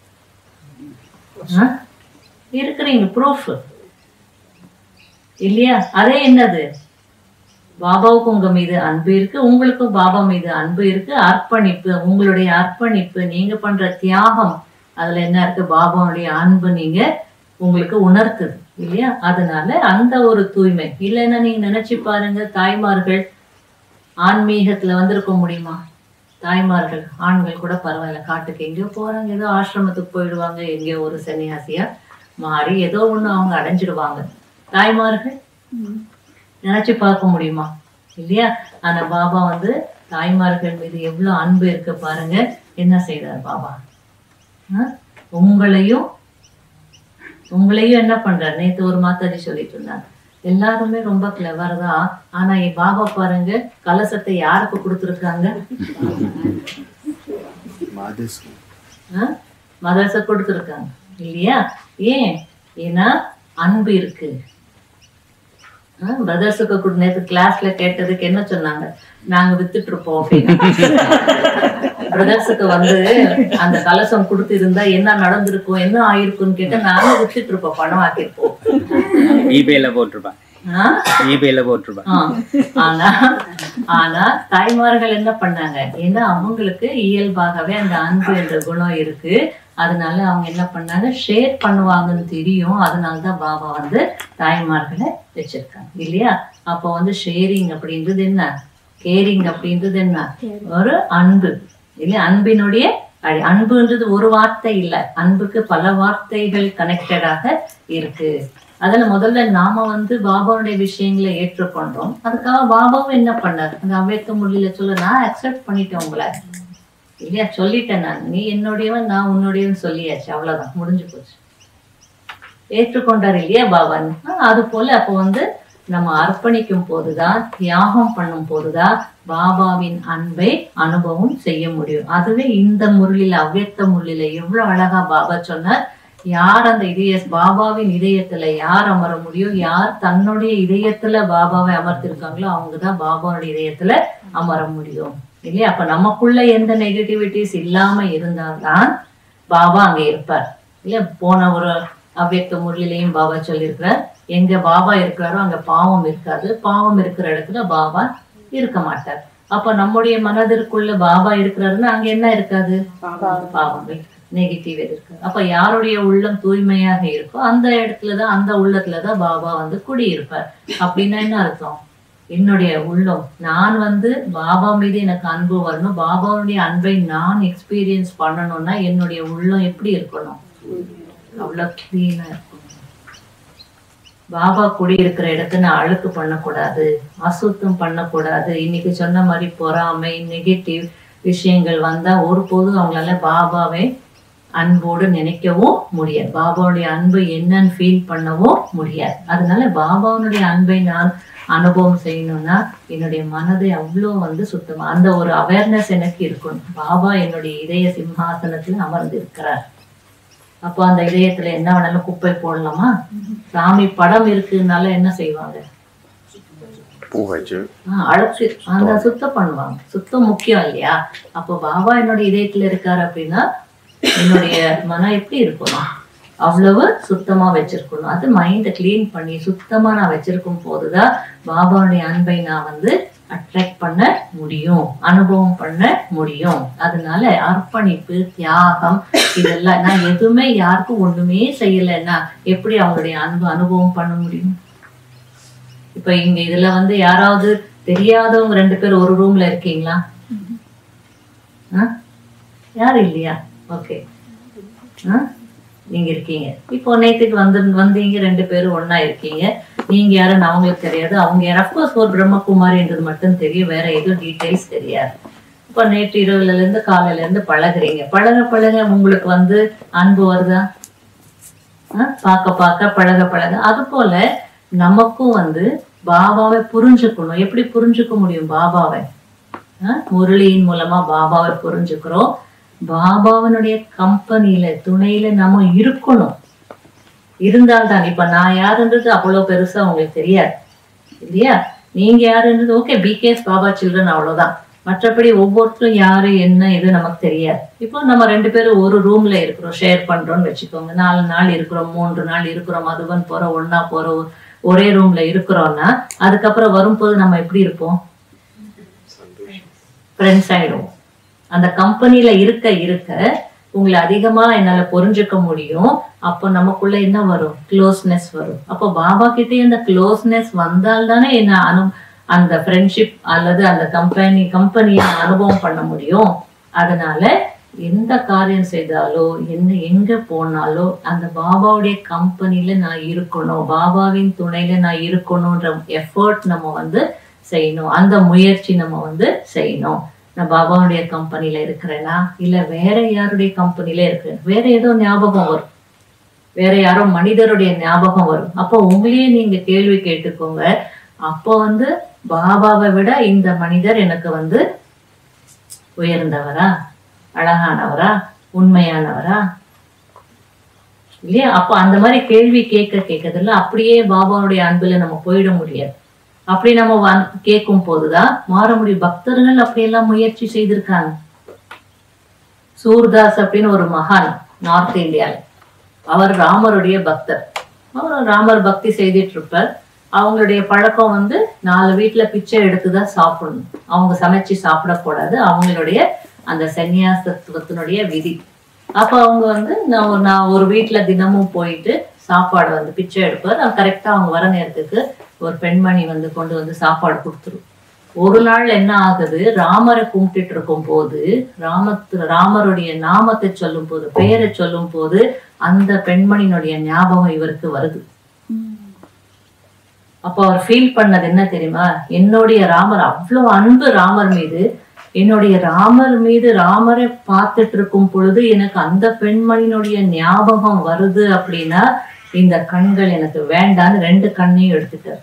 Speaker 1: ஆ? இருக்கிறீங்க ப்ரூஃப் இல்லையா அதே என்னது பாபாவுக்கு உங்க மீது அன்பு இருக்கு உங்களுக்கும் பாபா மீது அன்பு இருக்கு அர்ப்பணிப்பு உங்களுடைய அர்ப்பணிப்பு நீங்க பண்ற தியாகம் அதுல என்ன இருக்கு பாபாவுடைய அன்பு நீங்க உங்களுக்கு உணர்த்துது இல்லையா அதனால அந்த ஒரு தூய்மை இல்லைன்னா நீங்க நினைச்சு பாருங்க தாய்மார்கள் ஆன்மீகத்துல வந்திருக்க முடியுமா தாய்மார்கள் ஆண்கள் கூட பரவாயில்ல காட்டுக்கு எங்கேயோ போறாங்க ஏதோ ஆசிரமத்துக்கு போயிடுவாங்க எங்கேயோ ஒரு சன்னியாசியா மாறி ஏதோ ஒண்ணு அவங்க அடைஞ்சிடுவாங்க தாய்மார்கள் நினைச்சு பார்க்க முடியுமா இல்லையா ஆனா பாபா வந்து தாய்மார்கள் மீது எவ்வளவு அன்பு இருக்கு பாருங்க என்ன செய்றார் பாபா ஆ? உங்களையும் உங்களையும் என்ன பண்றாரு நேத்து ஒரு மாதாஜி சொல்லிட்டு இருந்தாங்க எல்லாருமே ரொம்ப கிளவர் தான் ஆனா என் பாபா பாருங்க கலசத்தை யாருக்கு கொடுத்துருக்காங்க
Speaker 3: மதர்ஸ்
Speaker 1: மதரச கொடுத்துருக்காங்க இல்லையா ஏன் ஏன்னா அன்பு இருக்கு பிரதர்ஸுக்கு கூட நேற்று கிளாஸ்ல கேட்டதுக்கு என்ன சொன்னாங்க நாங்க வித்துட்டு இருப்போம் அப்படின்னு பிரதர்ஸுக்கு வந்து அந்த கலசம் கொடுத்திருந்தா என்ன நடந்திருக்கும் என்ன ஆயிருக்கும்னு கேட்டா நாங்க வித்துட்டு இருப்போம் பணம் ஆக்கியிருப்போம்
Speaker 5: இபேல போட்டிருப்பான்
Speaker 1: ஆ?
Speaker 5: இபேல போட்டிருப்பான்
Speaker 1: ஆ. ஆனா ஆனா தாய்மார்கள் என்ன பண்ணாங்க ஏன்னா அவங்களுக்கு இயல்பாகவே அந்த அன்பு என்ற குணம் இருக்கு அதனால அவங்க என்ன பண்ணாங்க ஷேர் பண்ணுவாங்கன்னு தெரியும் அதனாலதான் பாபா வந்து தாய்மார்களை வச்சிருக்காங்க இல்லையா அப்போ வந்து ஷேரிங் அப்படின்றது என்ன கேரிங் அப்படின்றது என்ன ஒரு அன்பு இல்லையா அன்பினுடைய அழி- அன்புன்றது ஒரு வார்த்தை இல்ல அன்புக்கு பல வார்த்தைகள் கனெக்டடாக இருக்கு அதுல முதல்ல நாம வந்து பாபாவுடைய விஷயங்களை ஏற்றுக்கொண்டோம் அதுக்காக பாபாவும் என்ன பண்ணார் அந்த அவ்வேத்த மொழியில சொல்ல நான் அக்செப்ட் பண்ணிட்டேன் உங்களை இல்லையா சொல்லிட்டேன் நான் நீ என்னுடையவன் நான் உன்னுடையவன் சொல்லியாச்சு அவ்வளவுதான் முடிஞ்சு போச்சு ஏற்றுக்கொண்டார் இல்லையா பாபான் அது போல அப்போ வந்து நம்ம அர்ப்பணிக்கும் போதுதான் தியாகம் பண்ணும் போதுதான் பாபாவின் அன்பை அனுபவம் செய்ய முடியும் அதுவே இந்த முரளில அவ்வியக்த முரளில எவ்வளவு அழகா பாபா சொன்னார் யார் அந்த இதய பாபாவின் இதயத்துல யார் அமர முடியும் யார் தன்னுடைய இதயத்துல பாபாவை அமர்த்திருக்காங்களோ அவங்கதான் பாபாவுடைய இதயத்துல அமர முடியும் இல்லையா அப்ப நமக்குள்ள எந்த நெகட்டிவிட்டிஸ் இல்லாம இருந்தால்தான் பாபா அங்க இருப்பார் இல்லையா போன ஒரு அவ்வியக்த முரளிலையும் பாபா சொல்லியிருக்கிறார் எங்க பாபா இருக்கிறாரோ அங்க பாவம் இருக்காது பாவம் இருக்கிற இடத்துல பாபா இருக்க மாட்டார் அப்ப நம்முடைய மனதிற்குள்ள பாபா இருக்கிறாருன்னா அங்க என்ன இருக்காது பாவம் நெகட்டிவ் இருக்கு அப்ப யாருடைய உள்ளம் தூய்மையாக இருக்கோ அந்த இடத்துலதான் அந்த உள்ளத்துலதான் பாபா வந்து குடியிருப்பார் அப்படின்னா என்ன அர்த்தம் என்னுடைய உள்ளம் நான் வந்து பாபா மீது எனக்கு அன்பு வரணும் பாபாவுடைய அன்பை நான் எக்ஸ்பீரியன்ஸ் பண்ணணும்னா என்னுடைய உள்ளம் எப்படி இருக்கணும் அவ்வளவு கிளீனா இருக்கணும் பாபா குடி இருக்கிற இடத்த நான் அழுக்கு பண்ணக்கூடாது அசுத்தம் பண்ணக்கூடாது இன்னைக்கு சொன்ன மாதிரி பொறாமை நெகட்டிவ் விஷயங்கள் வந்தா ஒருபோதும் அவங்களால பாபாவை அன்போடு நினைக்கவும் முடியாது பாபாவுடைய அன்பு என்னன்னு ஃபீல் பண்ணவும் முடியாது அதனால பாபாவுடைய அன்பை நான் அனுபவம் செய்யணும்னா என்னுடைய மனதை அவ்வளோ வந்து சுத்தமா அந்த ஒரு அவேர்னஸ் எனக்கு இருக்கணும் பாபா என்னுடைய இதய சிம்ஹாசனத்துல அமர்ந்து இருக்கிறார் அப்போ அந்த இதயத்துல என்ன வேணாலும் குப்பை போடலாமா சாமி படம் இருக்குனால என்ன செய்வாங்க
Speaker 6: பூ வச்சு
Speaker 1: ஆஹ் அழைச்சு அந்த சுத்தம் பண்ணுவாங்க சுத்தம் முக்கியம் இல்லையா அப்போ பாபா என்னோட இதயத்துல இருக்காரு அப்படின்னா என்னுடைய மனம் எப்படி இருக்கணும் அவ்வளவு சுத்தமா வச்சிருக்கணும் அது மைண்டை க்ளீன் பண்ணி சுத்தமா நான் வச்சிருக்கும் போதுதான் பாபாவுடைய அன்பை நான் வந்து அட்ராக்ட் பண்ண முடியும் அனுபவம் பண்ண முடியும் அதனால அர்ப்பணிப்பு தியாகம் இதெல்லாம் நான் எதுவுமே யாருக்கும் ஒண்ணுமே செய்யலைன்னா எப்படி அவங்களுடைய அன்பு அனுபவம் பண்ண முடியும் இப்ப இங்க இதுல வந்து யாராவது தெரியாதவங்க ரெண்டு பேர் ஒரு ரூம்ல இருக்கீங்களா ஆ? யாரும் இல்லையா ஓகே நீங்க இருக்கீங்க இப்போ நேத்துக்கு வந்து வந்தீங்க ரெண்டு பேரும் ஒண்ணா இருக்கீங்க நீங்க யாருன்னு அவங்களுக்கு தெரியாது அவங்க யார் அப்கோர்ஸ் ஒரு பிரம்மகுமாரின்றது மட்டும் தெரியும் வேற எதுவும் டீட்டெயில்ஸ் தெரியாது இப்போ நேற்று இரவுல இருந்து காலையில இருந்து பழகுறீங்க பழக பழக உங்களுக்கு வந்து அன்பு வருதா ஆ? பார்க்க பார்க்க பழக பழக அது போல நமக்கும் வந்து பாபாவை புரிஞ்சுக்கணும் எப்படி புரிஞ்சுக்க முடியும் பாபாவை ஆ? முரளியின் மூலமா பாபாவை புரிஞ்சுக்கிறோம் பாபாவனுடைய கம்பெனியில துணையில நம்ம இருக்கணும் இருந்தால்தான் இப்ப நான் யாருன்றது அவ்வளவு பெருசா உங்களுக்கு தெரியாது இல்லையா நீங்க யாருன்றது ஓகே பிகேஎஸ் பாபா சில்ட்ரன் அவ்வளவுதான் மற்றபடி ஒவ்வொருத்தரும் யாரு என்ன இது நமக்கு தெரியாது இப்போ நம்ம ரெண்டு பேரும் ஒரு ரூம்ல இருக்கிறோம் ஷேர் பண்றோம்னு வச்சுக்கோங்க நாலு நாள் இருக்கிறோம் மூன்று நாள் இருக்கிறோம் மதுபன் போறோம் ஒண்ணா போறோம் ஒரே ரூம்ல இருக்கிறோம்னா அதுக்கப்புறம் வரும்போது நம்ம எப்படி இருப்போம் ஃப்ரெண்ட்ஸ் ஆயிடுவோம் அந்த கம்பெனில இருக்க இருக்க உங்களை அதிகமா என்னால புரிஞ்சுக்க முடியும் அப்போ நமக்குள்ள என்ன வரும் க்ளோஸ்னஸ் வரும் அப்போ பாபா கிட்டே அந்த க்ளோஸ்னஸ் வந்தால் தானே என்ன அனு அந்த ஃப்ரெண்ட்ஷிப் அல்லது அந்த கம்பெனி கம்பெனியை அனுபவம் பண்ண முடியும் அதனால எந்த காரியம் செய்தாலோ என்ன எங்க போனாலோ அந்த பாபாவுடைய கம்பெனில நான் இருக்கணும் பாபாவின் துணையில நான் இருக்கணும்ன்ற எஃபர்ட் நம்ம வந்து செய்யணும் அந்த முயற்சி நம்ம வந்து செய்யணும் நான் பாபாவுடைய கம்பெனில இருக்கிறேனா இல்ல வேற யாருடைய கம்பெனில இருக்கிறேன் வேற ஏதோ ஞாபகம் வரும் வேற யாரோ மனிதருடைய ஞாபகம் வரும் அப்போ உங்களையே நீங்க கேள்வி கேட்டுக்கோங்க அப்போ வந்து பாபாவை விட இந்த மனிதர் எனக்கு வந்து உயர்ந்தவரா அழகானவரா உண்மையானவரா இல்லையா அப்போ அந்த மாதிரி கேள்வி கேட்க கேட்கறதுல அப்படியே பாபாவுடைய அன்புல நம்ம போயிட முடியாது அப்படி நம்ம வந் கேட்கும் போதுதான் மாற முடியும் பக்தர்கள் அப்படியெல்லாம் முயற்சி செய்திருக்காங்க சூர்தாஸ் அப்படின்னு ஒரு மகான் நார்த் இந்தியால அவர் ராமருடைய பக்தர் அவர் ராமர் பக்தி செய்துட்டு இருப்பார் அவங்களுடைய பழக்கம் வந்து நாலு வீட்டுல பிச்சை எடுத்துதான் சாப்பிடணும் அவங்க சமைச்சு சாப்பிடக்கூடாது அவங்களுடைய அந்த சன்னியாசத்துவத்தினுடைய விதி அப்ப அவங்க வந்து நான் ஒரு நான் ஒரு வீட்டுல தினமும் போயிட்டு சாப்பாடு வந்து பிச்சை எடுப்பார் கரெக்டா அவங்க வர நேரத்துக்கு ஒரு பெண்மணி வந்து கொண்டு வந்து சாப்பாடு கொடுத்துரும் ஒரு நாள் என்ன ஆகுது ராமரை கும்பிட்டுட்டு இருக்கும் போது ராமத்து ராமருடைய நாமத்தை சொல்லும் போது பெயரை சொல்லும் போது அந்த பெண்மணியினுடைய ஞாபகம் இவருக்கு வருது அப்ப அவர் ஃபீல் பண்ணது என்ன தெரியுமா என்னுடைய ராமர் அவ்வளவு அன்பு ராமர் மீது என்னுடைய ராமர் மீது ராமரை பார்த்துட்டு இருக்கும் பொழுது எனக்கு அந்த பெண்மணியினுடைய ஞாபகம் வருது அப்படின்னா இந்த கண்கள் எனக்கு வேண்டான்னு ரெண்டு கண்ணையும் எடுத்துட்டார்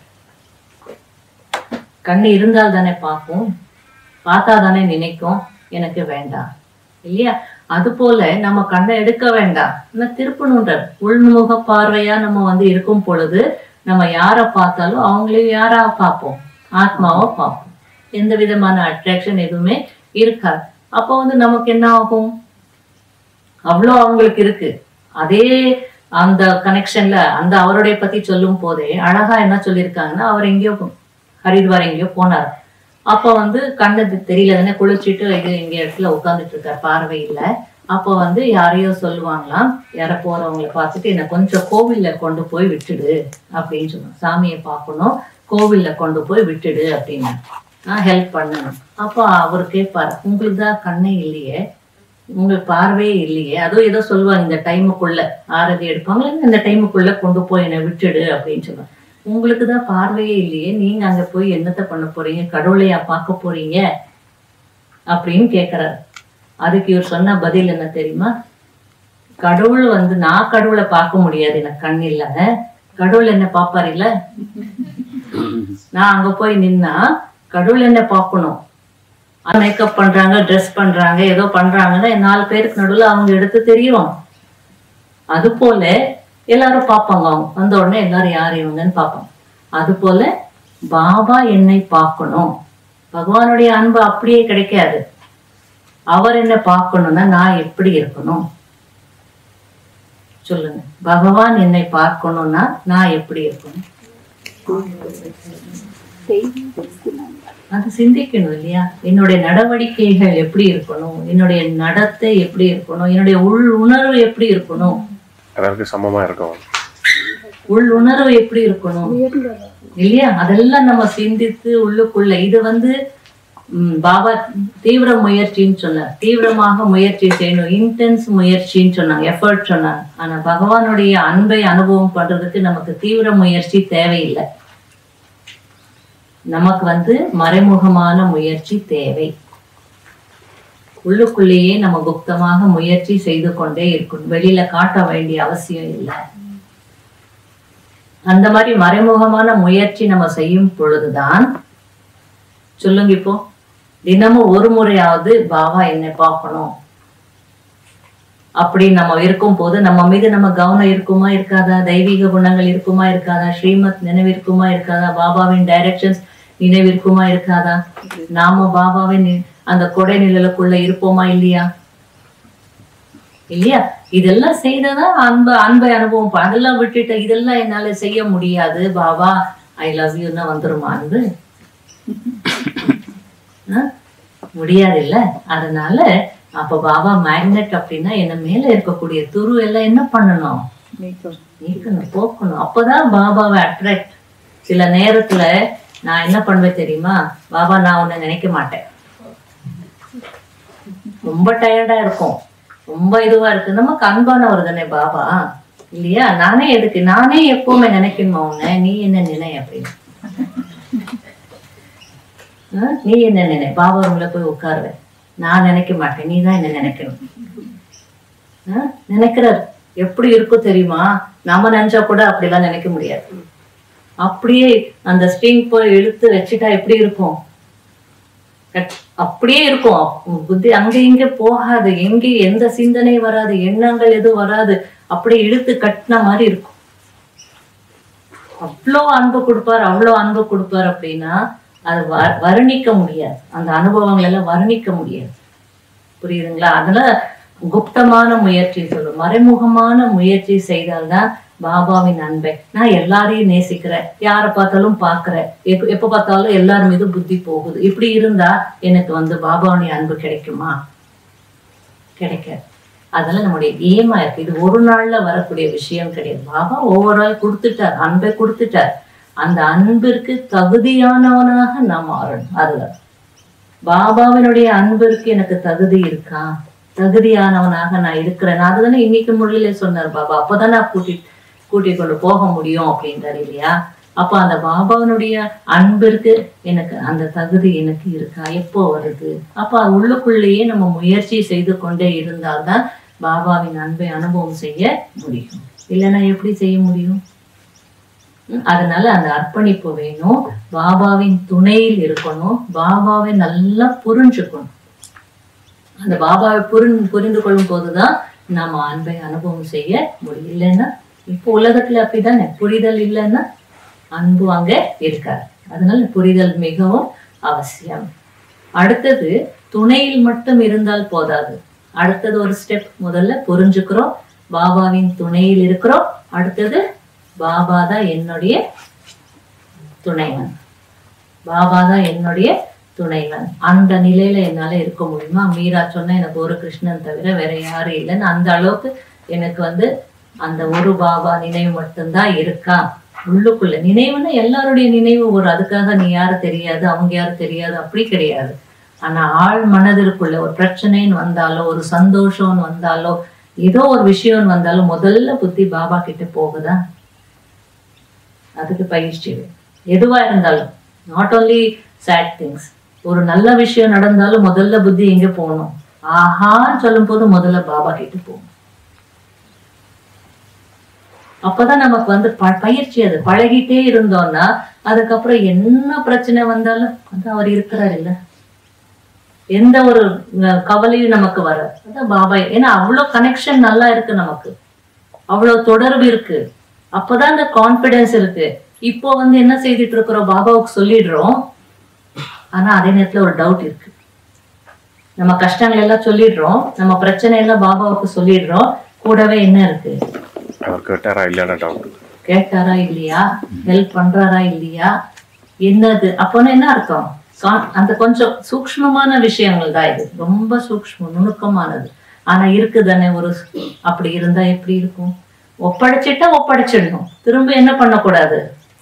Speaker 1: கண்ணு இருந்தால் தானே பார்க்கும் பார்த்தா தானே நினைக்கும் எனக்கு வேண்டாம் இல்லையா அது போல நம்ம கண்ணை எடுக்க வேண்டாம் ஆனா திருப்பணுன்றார் உள்முக பார்வையா நம்ம வந்து இருக்கும் பொழுது நம்ம யாரை பார்த்தாலும் அவங்களையும் யாரா பார்ப்போம் ஆத்மாவை பார்ப்போம் எந்த விதமான அட்ராக்ஷன் எதுவுமே இருக்காது அப்போ வந்து நமக்கு என்ன ஆகும் அவ்வளோ அவங்களுக்கு இருக்கு அதே அந்த கனெக்ஷன்ல அந்த அவருடைய பத்தி சொல்லும் போதே அழகா என்ன சொல்லியிருக்காங்கன்னா அவர் எங்கேயோ ஹரித்வார் எங்கேயோ போனார் அப்போ வந்து கண்ணு தெரியல தானே குளிச்சுட்டு இது இங்க இடத்துல உட்காந்துட்டு இருக்கார் பார்வை இல்ல அப்போ வந்து யாரையோ சொல்லுவாங்களாம் யார போறவங்களை பார்த்துட்டு என்னை கொஞ்சம் கோவில்ல கொண்டு போய் விட்டுடு அப்படின்னு சொன்னாங்க சாமியை பார்க்கணும் கோவில்ல கொண்டு போய் விட்டுடு அப்படின்னு நான் ஹெல்ப் பண்ணணும் அப்போ அவர் கேட்பார் உங்களுக்கு தான் கண்ணே இல்லையே உங்களுக்கு பார்வையே இல்லையே அதுவும் ஏதோ சொல்லுவாங்க இந்த டைமுக்குள்ள ஆரதி எடுப்பாங்க இந்த டைமுக்குள்ள கொண்டு போய் என்னை விட்டுடு அப்படின்னு சொல்லுவாங்க உங்களுக்கு தான் பார்வையே இல்லையே நீங்க அங்க போய் என்னத்த பண்ண போறீங்க கடவுளையா பார்க்க போறீங்க அப்படின்னு கேக்குறாரு அதுக்கு இவர் சொன்ன பதில் என்ன தெரியுமா கடவுள் வந்து நான் கடவுளை பார்க்க முடியாது எனக்கு கண் இல்ல கடவுள் என்ன பாப்பாரு இல்ல நான் அங்க போய் நின்னா கடவுள் என்ன பார்க்கணும் மேக்கப் பண்றாங்க ட்ரெஸ் பண்றாங்க ஏதோ பண்றாங்கன்னா நாலு பேருக்கு நடுவுல அவங்க எடுத்து தெரியும் அது போல எல்லாரும் பார்ப்பாங்க அவங்க வந்த உடனே எல்லாரும் யார் இவங்கன்னு பார்ப்பாங்க அது போல பாபா என்னை பார்க்கணும் பகவானுடைய அன்பு அப்படியே கிடைக்காது அவர் என்ன பார்க்கணும்னா நான் எப்படி இருக்கணும் சொல்லுங்க பகவான் என்னை பார்க்கணும்னா நான் எப்படி இருக்கணும் அது சிந்திக்கணும் இல்லையா என்னுடைய நடவடிக்கைகள் எப்படி இருக்கணும் என்னுடைய நடத்தை எப்படி இருக்கணும் என்னுடைய உள் உணர்வு எப்படி இருக்கணும்
Speaker 6: எல்லாருக்கும் சமமா இருக்கும்
Speaker 1: உள் உணர்வு எப்படி இருக்கணும் இல்லையா அதெல்லாம் நம்ம சிந்தித்து உள்ளுக்குள்ள இது வந்து ம், பாபா தீவிர முயற்சின்னு சொன்னார் தீவிரமாக முயற்சி செய்யணும் இன்டென்ஸ் முயற்சின்னு சொன்னாங்க எஃபர்ட் சொன்னாங்க ஆனா பகவானுடைய அன்பை அனுபவம் பண்றதுக்கு நமக்கு தீவிர முயற்சி தேவையில்லை நமக்கு வந்து மறைமுகமான முயற்சி தேவை உள்ளுக்குள்ளேயே நம்ம குப்தமாக முயற்சி செய்து கொண்டே இருக்கணும் வெளியில காட்ட வேண்டிய அவசியம் இல்லை அந்த மாதிரி மறைமுகமான முயற்சி நம்ம செய்யும் பொழுதுதான் சொல்லுங்க இப்போ தினமும் ஒரு முறையாவது பாபா என்னை பார்க்கணும் அப்படி நம்ம இருக்கும் போது நம்ம மீது நம்ம கவனம் இருக்குமா இருக்காதா தெய்வீக குணங்கள் இருக்குமா இருக்காதா ஸ்ரீமத் நினைவு இருக்குமா இருக்காதா பாபாவின் டைரக்ஷன்ஸ் நினைவு இருக்குமா இருக்காதா நாம பாபாவின் நி- அந்த கொடை நிழலுக்குள்ள இருப்போமா இல்லையா இல்லையா இதெல்லாம் செய்ததான் அன்பு அன்பை அனுபவம் ப- அதெல்லாம் விட்டுட்டு இதெல்லாம் என்னால செய்ய முடியாது பாபா ஐ லவ் யூன்னா வந்துருமா அன்பு ஆ? முடியாது இல்ல அதனால அப்ப பாபா மேக்னெட் அப்படின்னா என்ன மேல இருக்கக்கூடிய துரு எல்லாம் என்ன பண்ணணும் நீக்கணும் போக்கணும் அப்பதான் பாபாவை அட்ராக்ட் சில நேரத்துல நான் என்ன பண்ணுவேன் தெரியுமா பாபா நான் உன்னை நினைக்க மாட்டேன் ரொம்ப டயர்டா இருக்கும் ரொம்ப இதுவா இருக்கு நமக்கு அன்பானவர் தானே பாபா இல்லையா நானே எதுக்கு நானே எப்பவுமே நினைக்கணுமா உன்னை நீ என்ன நினை அப்படின்னு ஆ, நீ என்ன நினை பாபா ரூம்ல போய் உட்காருவேன் நான் நினைக்க மாட்டேன் நீ தான் என்ன நினைக்கணும் ஆ, நினைக்கிறார் எப்படி இருக்கும் தெரியுமா நாம நினைச்சா கூட அப்படிலாம் நினைக்க முடியாது அப்படியே அந்த ஸ்ட்ரிங் போய் இழுத்து வச்சுட்டா எப்படி இருக்கும் கட்- அப்படியே இருக்கும் உம் புத்தி அங்க இங்க போகாது எங்க எந்த சிந்தனை வராது எண்ணங்கள் எதுவும் வராது அப்படியே இழுத்து கட்டின மாதிரி இருக்கும் அவ்வளோ அன்பு கொடுப்பார் அவ்வளோ அன்பு கொடுப்பார் அப்படின்னா அது வ- வர்ணிக்க முடியாது அந்த அனுபவங்கள் எல்லாம் வர்ணிக்க முடியாது புரியுதுங்களா அதனால குப்தமான முயற்சி சொல்லும் மறைமுகமான முயற்சி செய்தால்தான் பாபாவின் அன்பை நான் எல்லாரையும் நேசிக்கிறேன் யாரை பார்த்தாலும் பார்க்கிறேன் எப்ப எப்ப பார்த்தாலும் எல்லார் மீதும் புத்தி போகுது இப்படி இருந்தா எனக்கு வந்து பாபாவுடைய அன்பு கிடைக்குமா கிடைக்காது அதெல்லாம் நம்முடைய ஏமா இருக்கு இது ஒரு நாள்ல வரக்கூடிய விஷயம் கிடையாது பாபா ஒவ்வொரு நாள் கொடுத்துட்டார் அன்பை கொடுத்துட்டார் அந்த அன்பிற்கு தகுதியானவனாக நாம் மாறணும் அதுதான் பாபாவினுடைய அன்பிற்கு எனக்கு தகுதி இருக்கா தகுதியானவனாக நான் இருக்கிறேன் அதுதானே இன்னைக்கு முறையிலே சொன்னார் பாபா அப்பதான் நான் கூட்டி கூட்டி கொண்டு போக முடியும் அப்படின்றாரு இல்லையா அப்ப அந்த பாபாவினுடைய அன்பிற்கு எனக்கு அந்த தகுதி எனக்கு இருக்கா எப்போ வருது அப்ப அது உள்ளுக்குள்ளேயே நம்ம முயற்சி செய்து கொண்டே இருந்தால்தான் பாபாவின் அன்பை அனுபவம் செய்ய முடியும் இல்லைன்னா எப்படி செய்ய முடியும் ம், அதனால அந்த அர்ப்பணிப்பு வேணும் பாபாவின் துணையில் இருக்கணும் பாபாவை நல்லா புரிஞ்சுக்கணும் அந்த பாபாவை புரிந்து புரிந்து கொள்ளும் போதுதான் நாம அன்பை அனுபவம் செய்ய முடியும் இல்லைன்னா இப்போ உலகத்துல அப்படிதானே புரிதல் இல்லைன்னா அன்பு அங்க இருக்காது அதனால புரிதல் மிகவும் அவசியம் அடுத்தது துணையில் மட்டும் இருந்தால் போதாது அடுத்தது ஒரு ஸ்டெப் முதல்ல புரிஞ்சுக்கிறோம் பாபாவின் துணையில் இருக்கிறோம் அடுத்தது பாபா தான் என்னுடைய துணைவன் பாபா தான் என்னுடைய துணைவன் அந்த நிலையில என்னால இருக்க முடியுமா மீரா சொன்னா எனக்கு ஒரு கிருஷ்ணன் தவிர வேற யாரும் இல்லைன்னு அந்த அளவுக்கு எனக்கு வந்து அந்த ஒரு பாபா நினைவு மட்டும்தான் இருக்கா உள்ளுக்குள்ள நினைவுன்னா எல்லாருடைய நினைவு ஒரு அதுக்காக நீ யாரு தெரியாது அவங்க யாரும் தெரியாது அப்படி கிடையாது ஆனா ஆள் மனதிற்குள்ள ஒரு பிரச்சனைன்னு வந்தாலோ ஒரு சந்தோஷம்னு வந்தாலோ ஏதோ ஒரு விஷயம்னு வந்தாலும் முதல்ல புத்தி பாபா கிட்ட போகுதா அதுக்கு பயிற்சி வேணும். எதுவா இருந்தாலும் நாட் only சேட் திங்ஸ் ஒரு நல்ல விஷயம் நடந்தாலும் முதல்ல புத்தி எங்க போகணும் ஆஹான்னு சொல்லும் போது முதல்ல பாபா கிட்ட போகணும் அப்பதான் நமக்கு வந்து ப- பயிற்சி அது பழகிட்டே இருந்தோம்னா அதுக்கப்புறம் என்ன பிரச்சனை வந்தாலும் அது அவர் இருக்கிறார் இல்ல எந்த ஒரு அஹ், கவலையும் நமக்கு வராது அதான் பாபா ஏன்னா அவ்வளவு கனெக்ஷன் நல்லா இருக்கு நமக்கு அவ்வளவு தொடர்பு இருக்கு அப்பதான் அந்த கான்பிடன்ஸ் இருக்கு இப்போ வந்து என்ன செய்துட்டு இருக்கிறோம் பாபாவுக்கு சொல்லிடுறோம் ஆனா அதே நேரத்துல ஒரு டவுட் இருக்கு நம்ம கஷ்டங்கள் எல்லாம் சொல்லிடுறோம் நம்ம பிரச்சனை எல்லாம் பாபாவுக்கு சொல்லிடுறோம் கூடவே என்ன இருக்கு
Speaker 6: அவர் கேட்டாரா இல்லையான டவுட்
Speaker 1: கேட்டாரா இல்லையா ஹெல்ப் பண்றாரா இல்லையா என்னது அப்போன்னு என்ன அர்த்தம் கா- அந்த கொஞ்சம் சூக்ஷ்மமான விஷயங்கள் தான் இது ரொம்ப சூக்ஷ்மம் நுணுக்கமானது ஆனா இருக்குதானே ஒரு ஸ்- அப்படி இருந்தா எப்படி இருக்கும் ஒப்படைச்சிட்டா ஒப்படைச்சிடணும் திரும்ப என்ன பண்ணக்கூடாது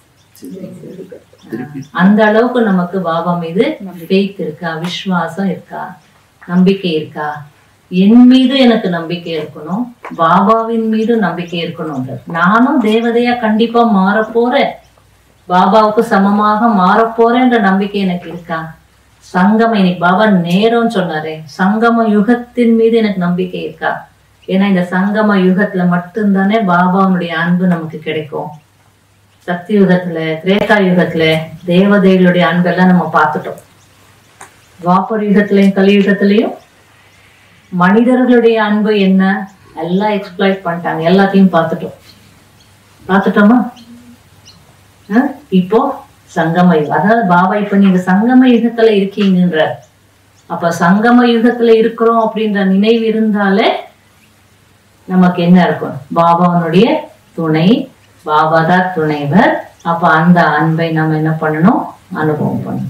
Speaker 1: அந்த அளவுக்கு நமக்கு பாபா மீது ஃபெய்த் இருக்கா விசுவாசம் இருக்கா நம்பிக்கை இருக்கா என் மீது எனக்கு நம்பிக்கை இருக்கணும் பாபாவின் மீது நம்பிக்கை இருக்கணும் நானும் தேவதையா கண்டிப்பா மாறப் போறேன் பாபாவுக்கு சமமாக மாறப் போறேன்ற நம்பிக்கை எனக்கு இருக்கா சங்கம இன்னைக்கு பாபா நேரம் சொன்னாரே சங்கம யுகத்தின் மீது எனக்கு நம்பிக்கை இருக்கா ஏன்னா இந்த சங்கம யுகத்துல மட்டும்தானே பாபாவுடைய அன்பு நமக்கு கிடைக்கும் சக்தி யுகத்துல திரேதா யுகத்துல தேவதைகளுடைய அன்பெல்லாம் நம்ம பார்த்துட்டோம் துவாபர யுகத்திலையும் கலியுகத்திலையும் மனிதர்களுடைய அன்பு என்ன எல்லாம் எக்ஸ்பிளைட் பண்ணிட்டாங்க எல்லாத்தையும் பார்த்துட்டோம் பார்த்துட்டோமா ஆ? இப்போ சங்கம யுகம் அதாவது பாபா இப்ப நீங்க சங்கம யுகத்துல இருக்கீங்கன்ற அப்ப சங்கம யுகத்துல இருக்கிறோம் அப்படின்ற நினைவு இருந்தாலே நமக்கு என்ன இருக்கும் பாபாவனுடைய துணை பாபா தான் துணைவர் அப்ப அந்த அன்பை நம்ம என்ன பண்ணணும் அனுபவம் பண்ணணும்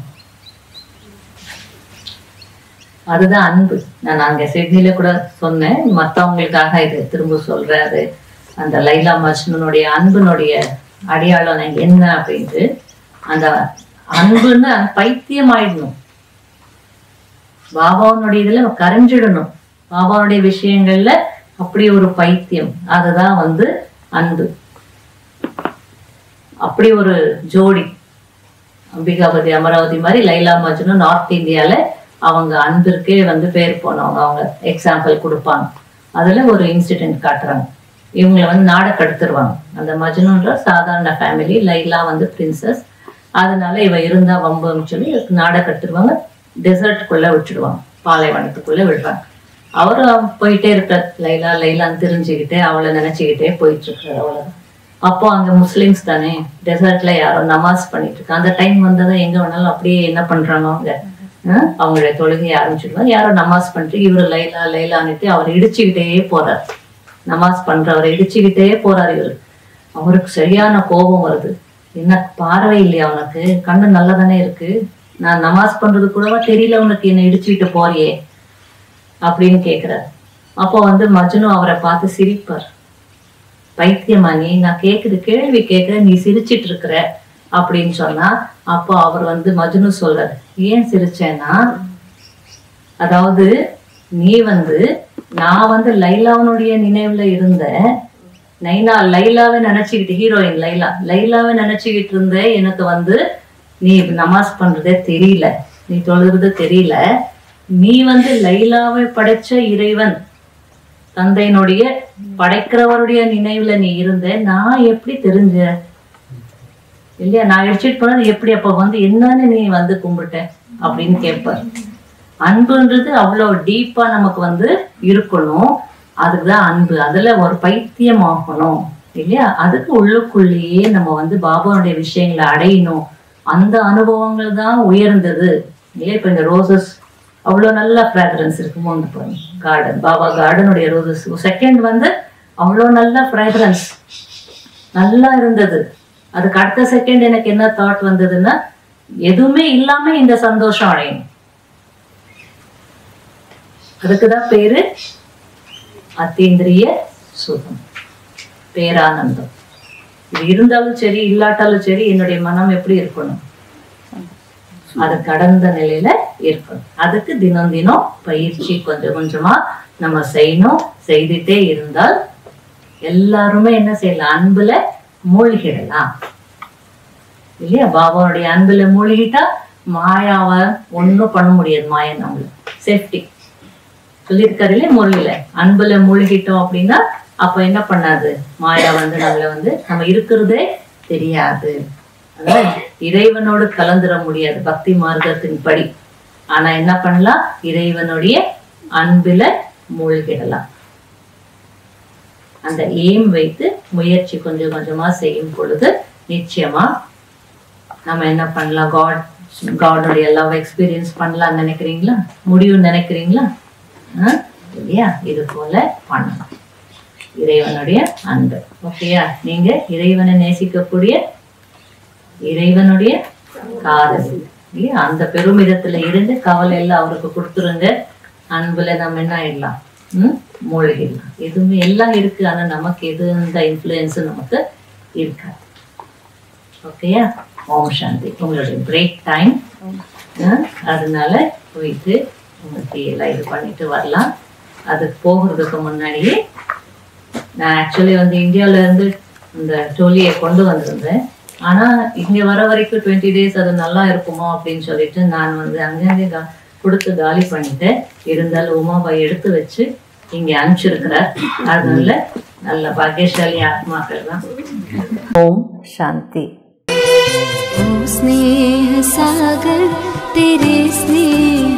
Speaker 1: அதுதான் அன்பு நான் அங்க சிட்னில கூட சொன்னேன் மத்தவங்களுக்காக இது திரும்ப சொல்றாரு அந்த லைலா மஜ்னுனுடைய அன்புனுடைய அடையாளம் என்ன அப்படின்ட்டு அந்த அன்புன்னு பைத்தியம் ஆயிடணும் பாபாவனுடைய இதுல கரைஞ்சிடணும் பாபாவுடைய விஷயங்கள்ல அப்படி ஒரு பைத்தியம் அதுதான் வந்து அன்பு அப்படி ஒரு ஜோடி அம்பிகாபதி அமராவதி மாதிரி லைலா மஜ்னு நார்த் இந்தியால அவங்க அன்பிற்கே வந்து பேர் போனவங்க அவங்க எக்ஸாம்பிள் கொடுப்பாங்க அதுல ஒரு இன்சிடென்ட் காட்டுறாங்க இவங்களை வந்து நாடை கடத்திடுவாங்க அந்த மஜ்னுன்ற சாதாரண ஃபேமிலி லைலா வந்து பிரின்சஸ் அதனால இவ இருந்தா வம்புன்னு சொல்லி இவருக்கு நாடை கடத்திடுவாங்க டெசர்ட்டுக்குள்ள விட்டுடுவாங்க பாலைவனத்துக்குள்ள விடுறாங்க அவரு போயிட்டே இருக்கார் லைலா லைலான்னு தெரிஞ்சுக்கிட்டே அவளை நினைச்சுக்கிட்டே போயிட்டு இருக்காரு அவ்வளவுதான் அப்போ அங்க முஸ்லிம்ஸ் தானே டெசர்ட்ல யாரோ நமாஸ் பண்ணிட்டு இருக்காங்க அந்த டைம் வந்ததை எங்க வேணாலும் அப்படியே என்ன பண்றாங்க அவங்க அஹ் அவங்களுடைய தொழுகையை ஆரம்பிச்சிடுவாங்க யாரோ நமாஸ் பண்ணிட்டு இவரு லைலா லைலான்னுட்டு அவர் இடிச்சுக்கிட்டே போறார் நமாஸ் பண்றவரை இடிச்சுக்கிட்டே போறார் இவரு அவருக்கு சரியான கோபம் வருது என்ன பார்வை இல்லையா அவனுக்கு கண்ணு நல்லா தானே இருக்கு நான் நமாஸ் பண்றது கூடவா தெரியல உனக்கு என்ன இடிச்சுக்கிட்டு போறியே அப்படின்னு கேக்குறாரு அப்போ வந்து மஜ்னு அவரை பார்த்து சிரிப்பார் பைத்தியமா நீ நான் கேக்குது கேள்வி கேட்கிற நீ சிரிச்சிட்டு இருக்கிற அப்படின்னு சொன்னா அப்போ அவர் வந்து மஜ்னு சொல்றாரு ஏன் சிரிச்சேன்னா அதாவது நீ வந்து நான் வந்து லைலாவனுடைய நினைவுல இருந்த நைனா லைலாவை நினைச்சுக்கிட்டு ஹீரோயின் லைலா லைலாவை நினைச்சுக்கிட்டு இருந்த எனக்கு வந்து நீ நமாஸ் பண்றதே தெரியல நீ தொழுகிறது தெரியல நீ வந்து லைலாவை படைச்ச இறைவன் தந்தையினுடைய படைக்கிறவருடைய நினைவுல நீ இருந்த நான் எப்படி தெரிஞ்ச இல்லையா நான் அடிச்சிட்டு போனது எப்படி அப்ப வந்து என்னன்னு நீ வந்து கும்பிட்ட அப்படின்னு கேட்பார் அன்புன்றது அவ்வளவு டீப்பா நமக்கு வந்து இருக்கணும் அதுக்குதான் அன்பு அதுல ஒரு பைத்தியம் ஆகணும் இல்லையா அதுக்கு உள்ளுக்குள்ளேயே நம்ம வந்து பாபாவுடைய விஷயங்களை அடையணும் அந்த அனுபவங்கள் தான் உயர்ந்தது இல்லையா இப்ப இந்த ரோசஸ் அவ்வளோ நல்ல ஃப்ராக்ரன்ஸ் இருக்கு மூணு பாருங்க கார்டன் பாபா கார்டனுடைய ரோசஸ் செகண்ட் வந்து அவ்வளோ நல்ல ஃப்ராக்ரன்ஸ் நல்லா இருந்தது அதுக்கு அடுத்த செகண்ட் எனக்கு என்ன தாட் வந்ததுன்னா எதுவுமே இல்லாம இந்த சந்தோஷம் அடையணும் அதுக்குதான் பேரு அத்தீந்திரிய சுகம் பேரானந்தம் இது இருந்தாலும் சரி இல்லாட்டாலும் சரி என்னுடைய மனம் எப்படி இருக்கணும் அது கடந்த நிலையில இருக்கணும் அதுக்கு தினம் தினம் பயிற்சி கொஞ்சம் கொஞ்சமா நம்ம செய்யணும் செய்துட்டே இருந்தால் எல்லாருமே என்ன செய்யலாம் அன்புல மூழ்கிடலாம் இல்லையா பாபாவுடைய அன்புல மூழ்கிட்டா மாயாவை ஒண்ணும் பண்ண முடியாது மாயா நம்மள சேஃப்டி சொல்லியிருக்காரு இல்லையா முரளியில அன்புல மூழ்கிட்டோம் அப்படின்னா அப்ப என்ன பண்ணாது மாயா வந்து நம்மள வந்து நம்ம இருக்கிறதே தெரியாது அதனால இறைவனோடு கலந்துட முடியாது பக்தி மார்க்கத்தின் படி ஆனா என்ன பண்ணலாம் இறைவனுடைய அன்பில மூழ்கிடலாம் அந்த எய்ம் வைத்து முயற்சி கொஞ்சம் கொஞ்சமா செய்யும் பொழுது நிச்சயமா நம்ம என்ன பண்ணலாம் காட் காடோடைய லவ் எக்ஸ்பீரியன்ஸ் பண்ணலாம்னு நினைக்கிறீங்களா முடியும்னு நினைக்கிறீங்களா ஆ? இல்லையா இது போல பண்ணலாம் இறைவனுடைய அன்பு ஓகேயா நீங்க இறைவனை நேசிக்கக்கூடிய இறைவனுடைய காதல் இல்லையா அந்த பெருமிதத்துல இருந்து கவலை எல்லாம் அவருக்கு கொடுத்துருங்க அன்புல நம்ம என்ன ஆயிடலாம் ம் மூழ்கிடலாம் எதுவுமே எல்லாம் இருக்கு ஆனா நமக்கு எது இந்த இன்ஃப்ளூயன்ஸ் நமக்கு இருக்காது ஓகேயா ஓம் சாந்தி உங்களுடைய பிரேக் டைம் அதனால போயிட்டு உங்களுக்கு எல்லாம் இது பண்ணிட்டு வரலாம் அது போகிறதுக்கு முன்னாடியே நான் ஆக்சுவலி வந்து இந்தியால இருந்து இந்த டோலியை கொண்டு வந்திருந்தேன் ஆனா இங்க வர வரைக்கும் டுவெண்ட்டி டேஸ் அது நல்லா இருக்குமோ அப்படின்னு சொல்லிட்டு நான் வந்து அங்கங்கே கா- கொடுத்து காலி பண்ணிட்டேன் இருந்தாலும் உமாபாய் எடுத்து வச்சு இங்க அனுப்பிச்சிருக்கிறார் அதனால நல்ல பாக்கியசாலி ஆத்மாக்கள் தான் ஓம் சாந்தி
Speaker 7: ओ स्नेह सागर तेरे स्नेह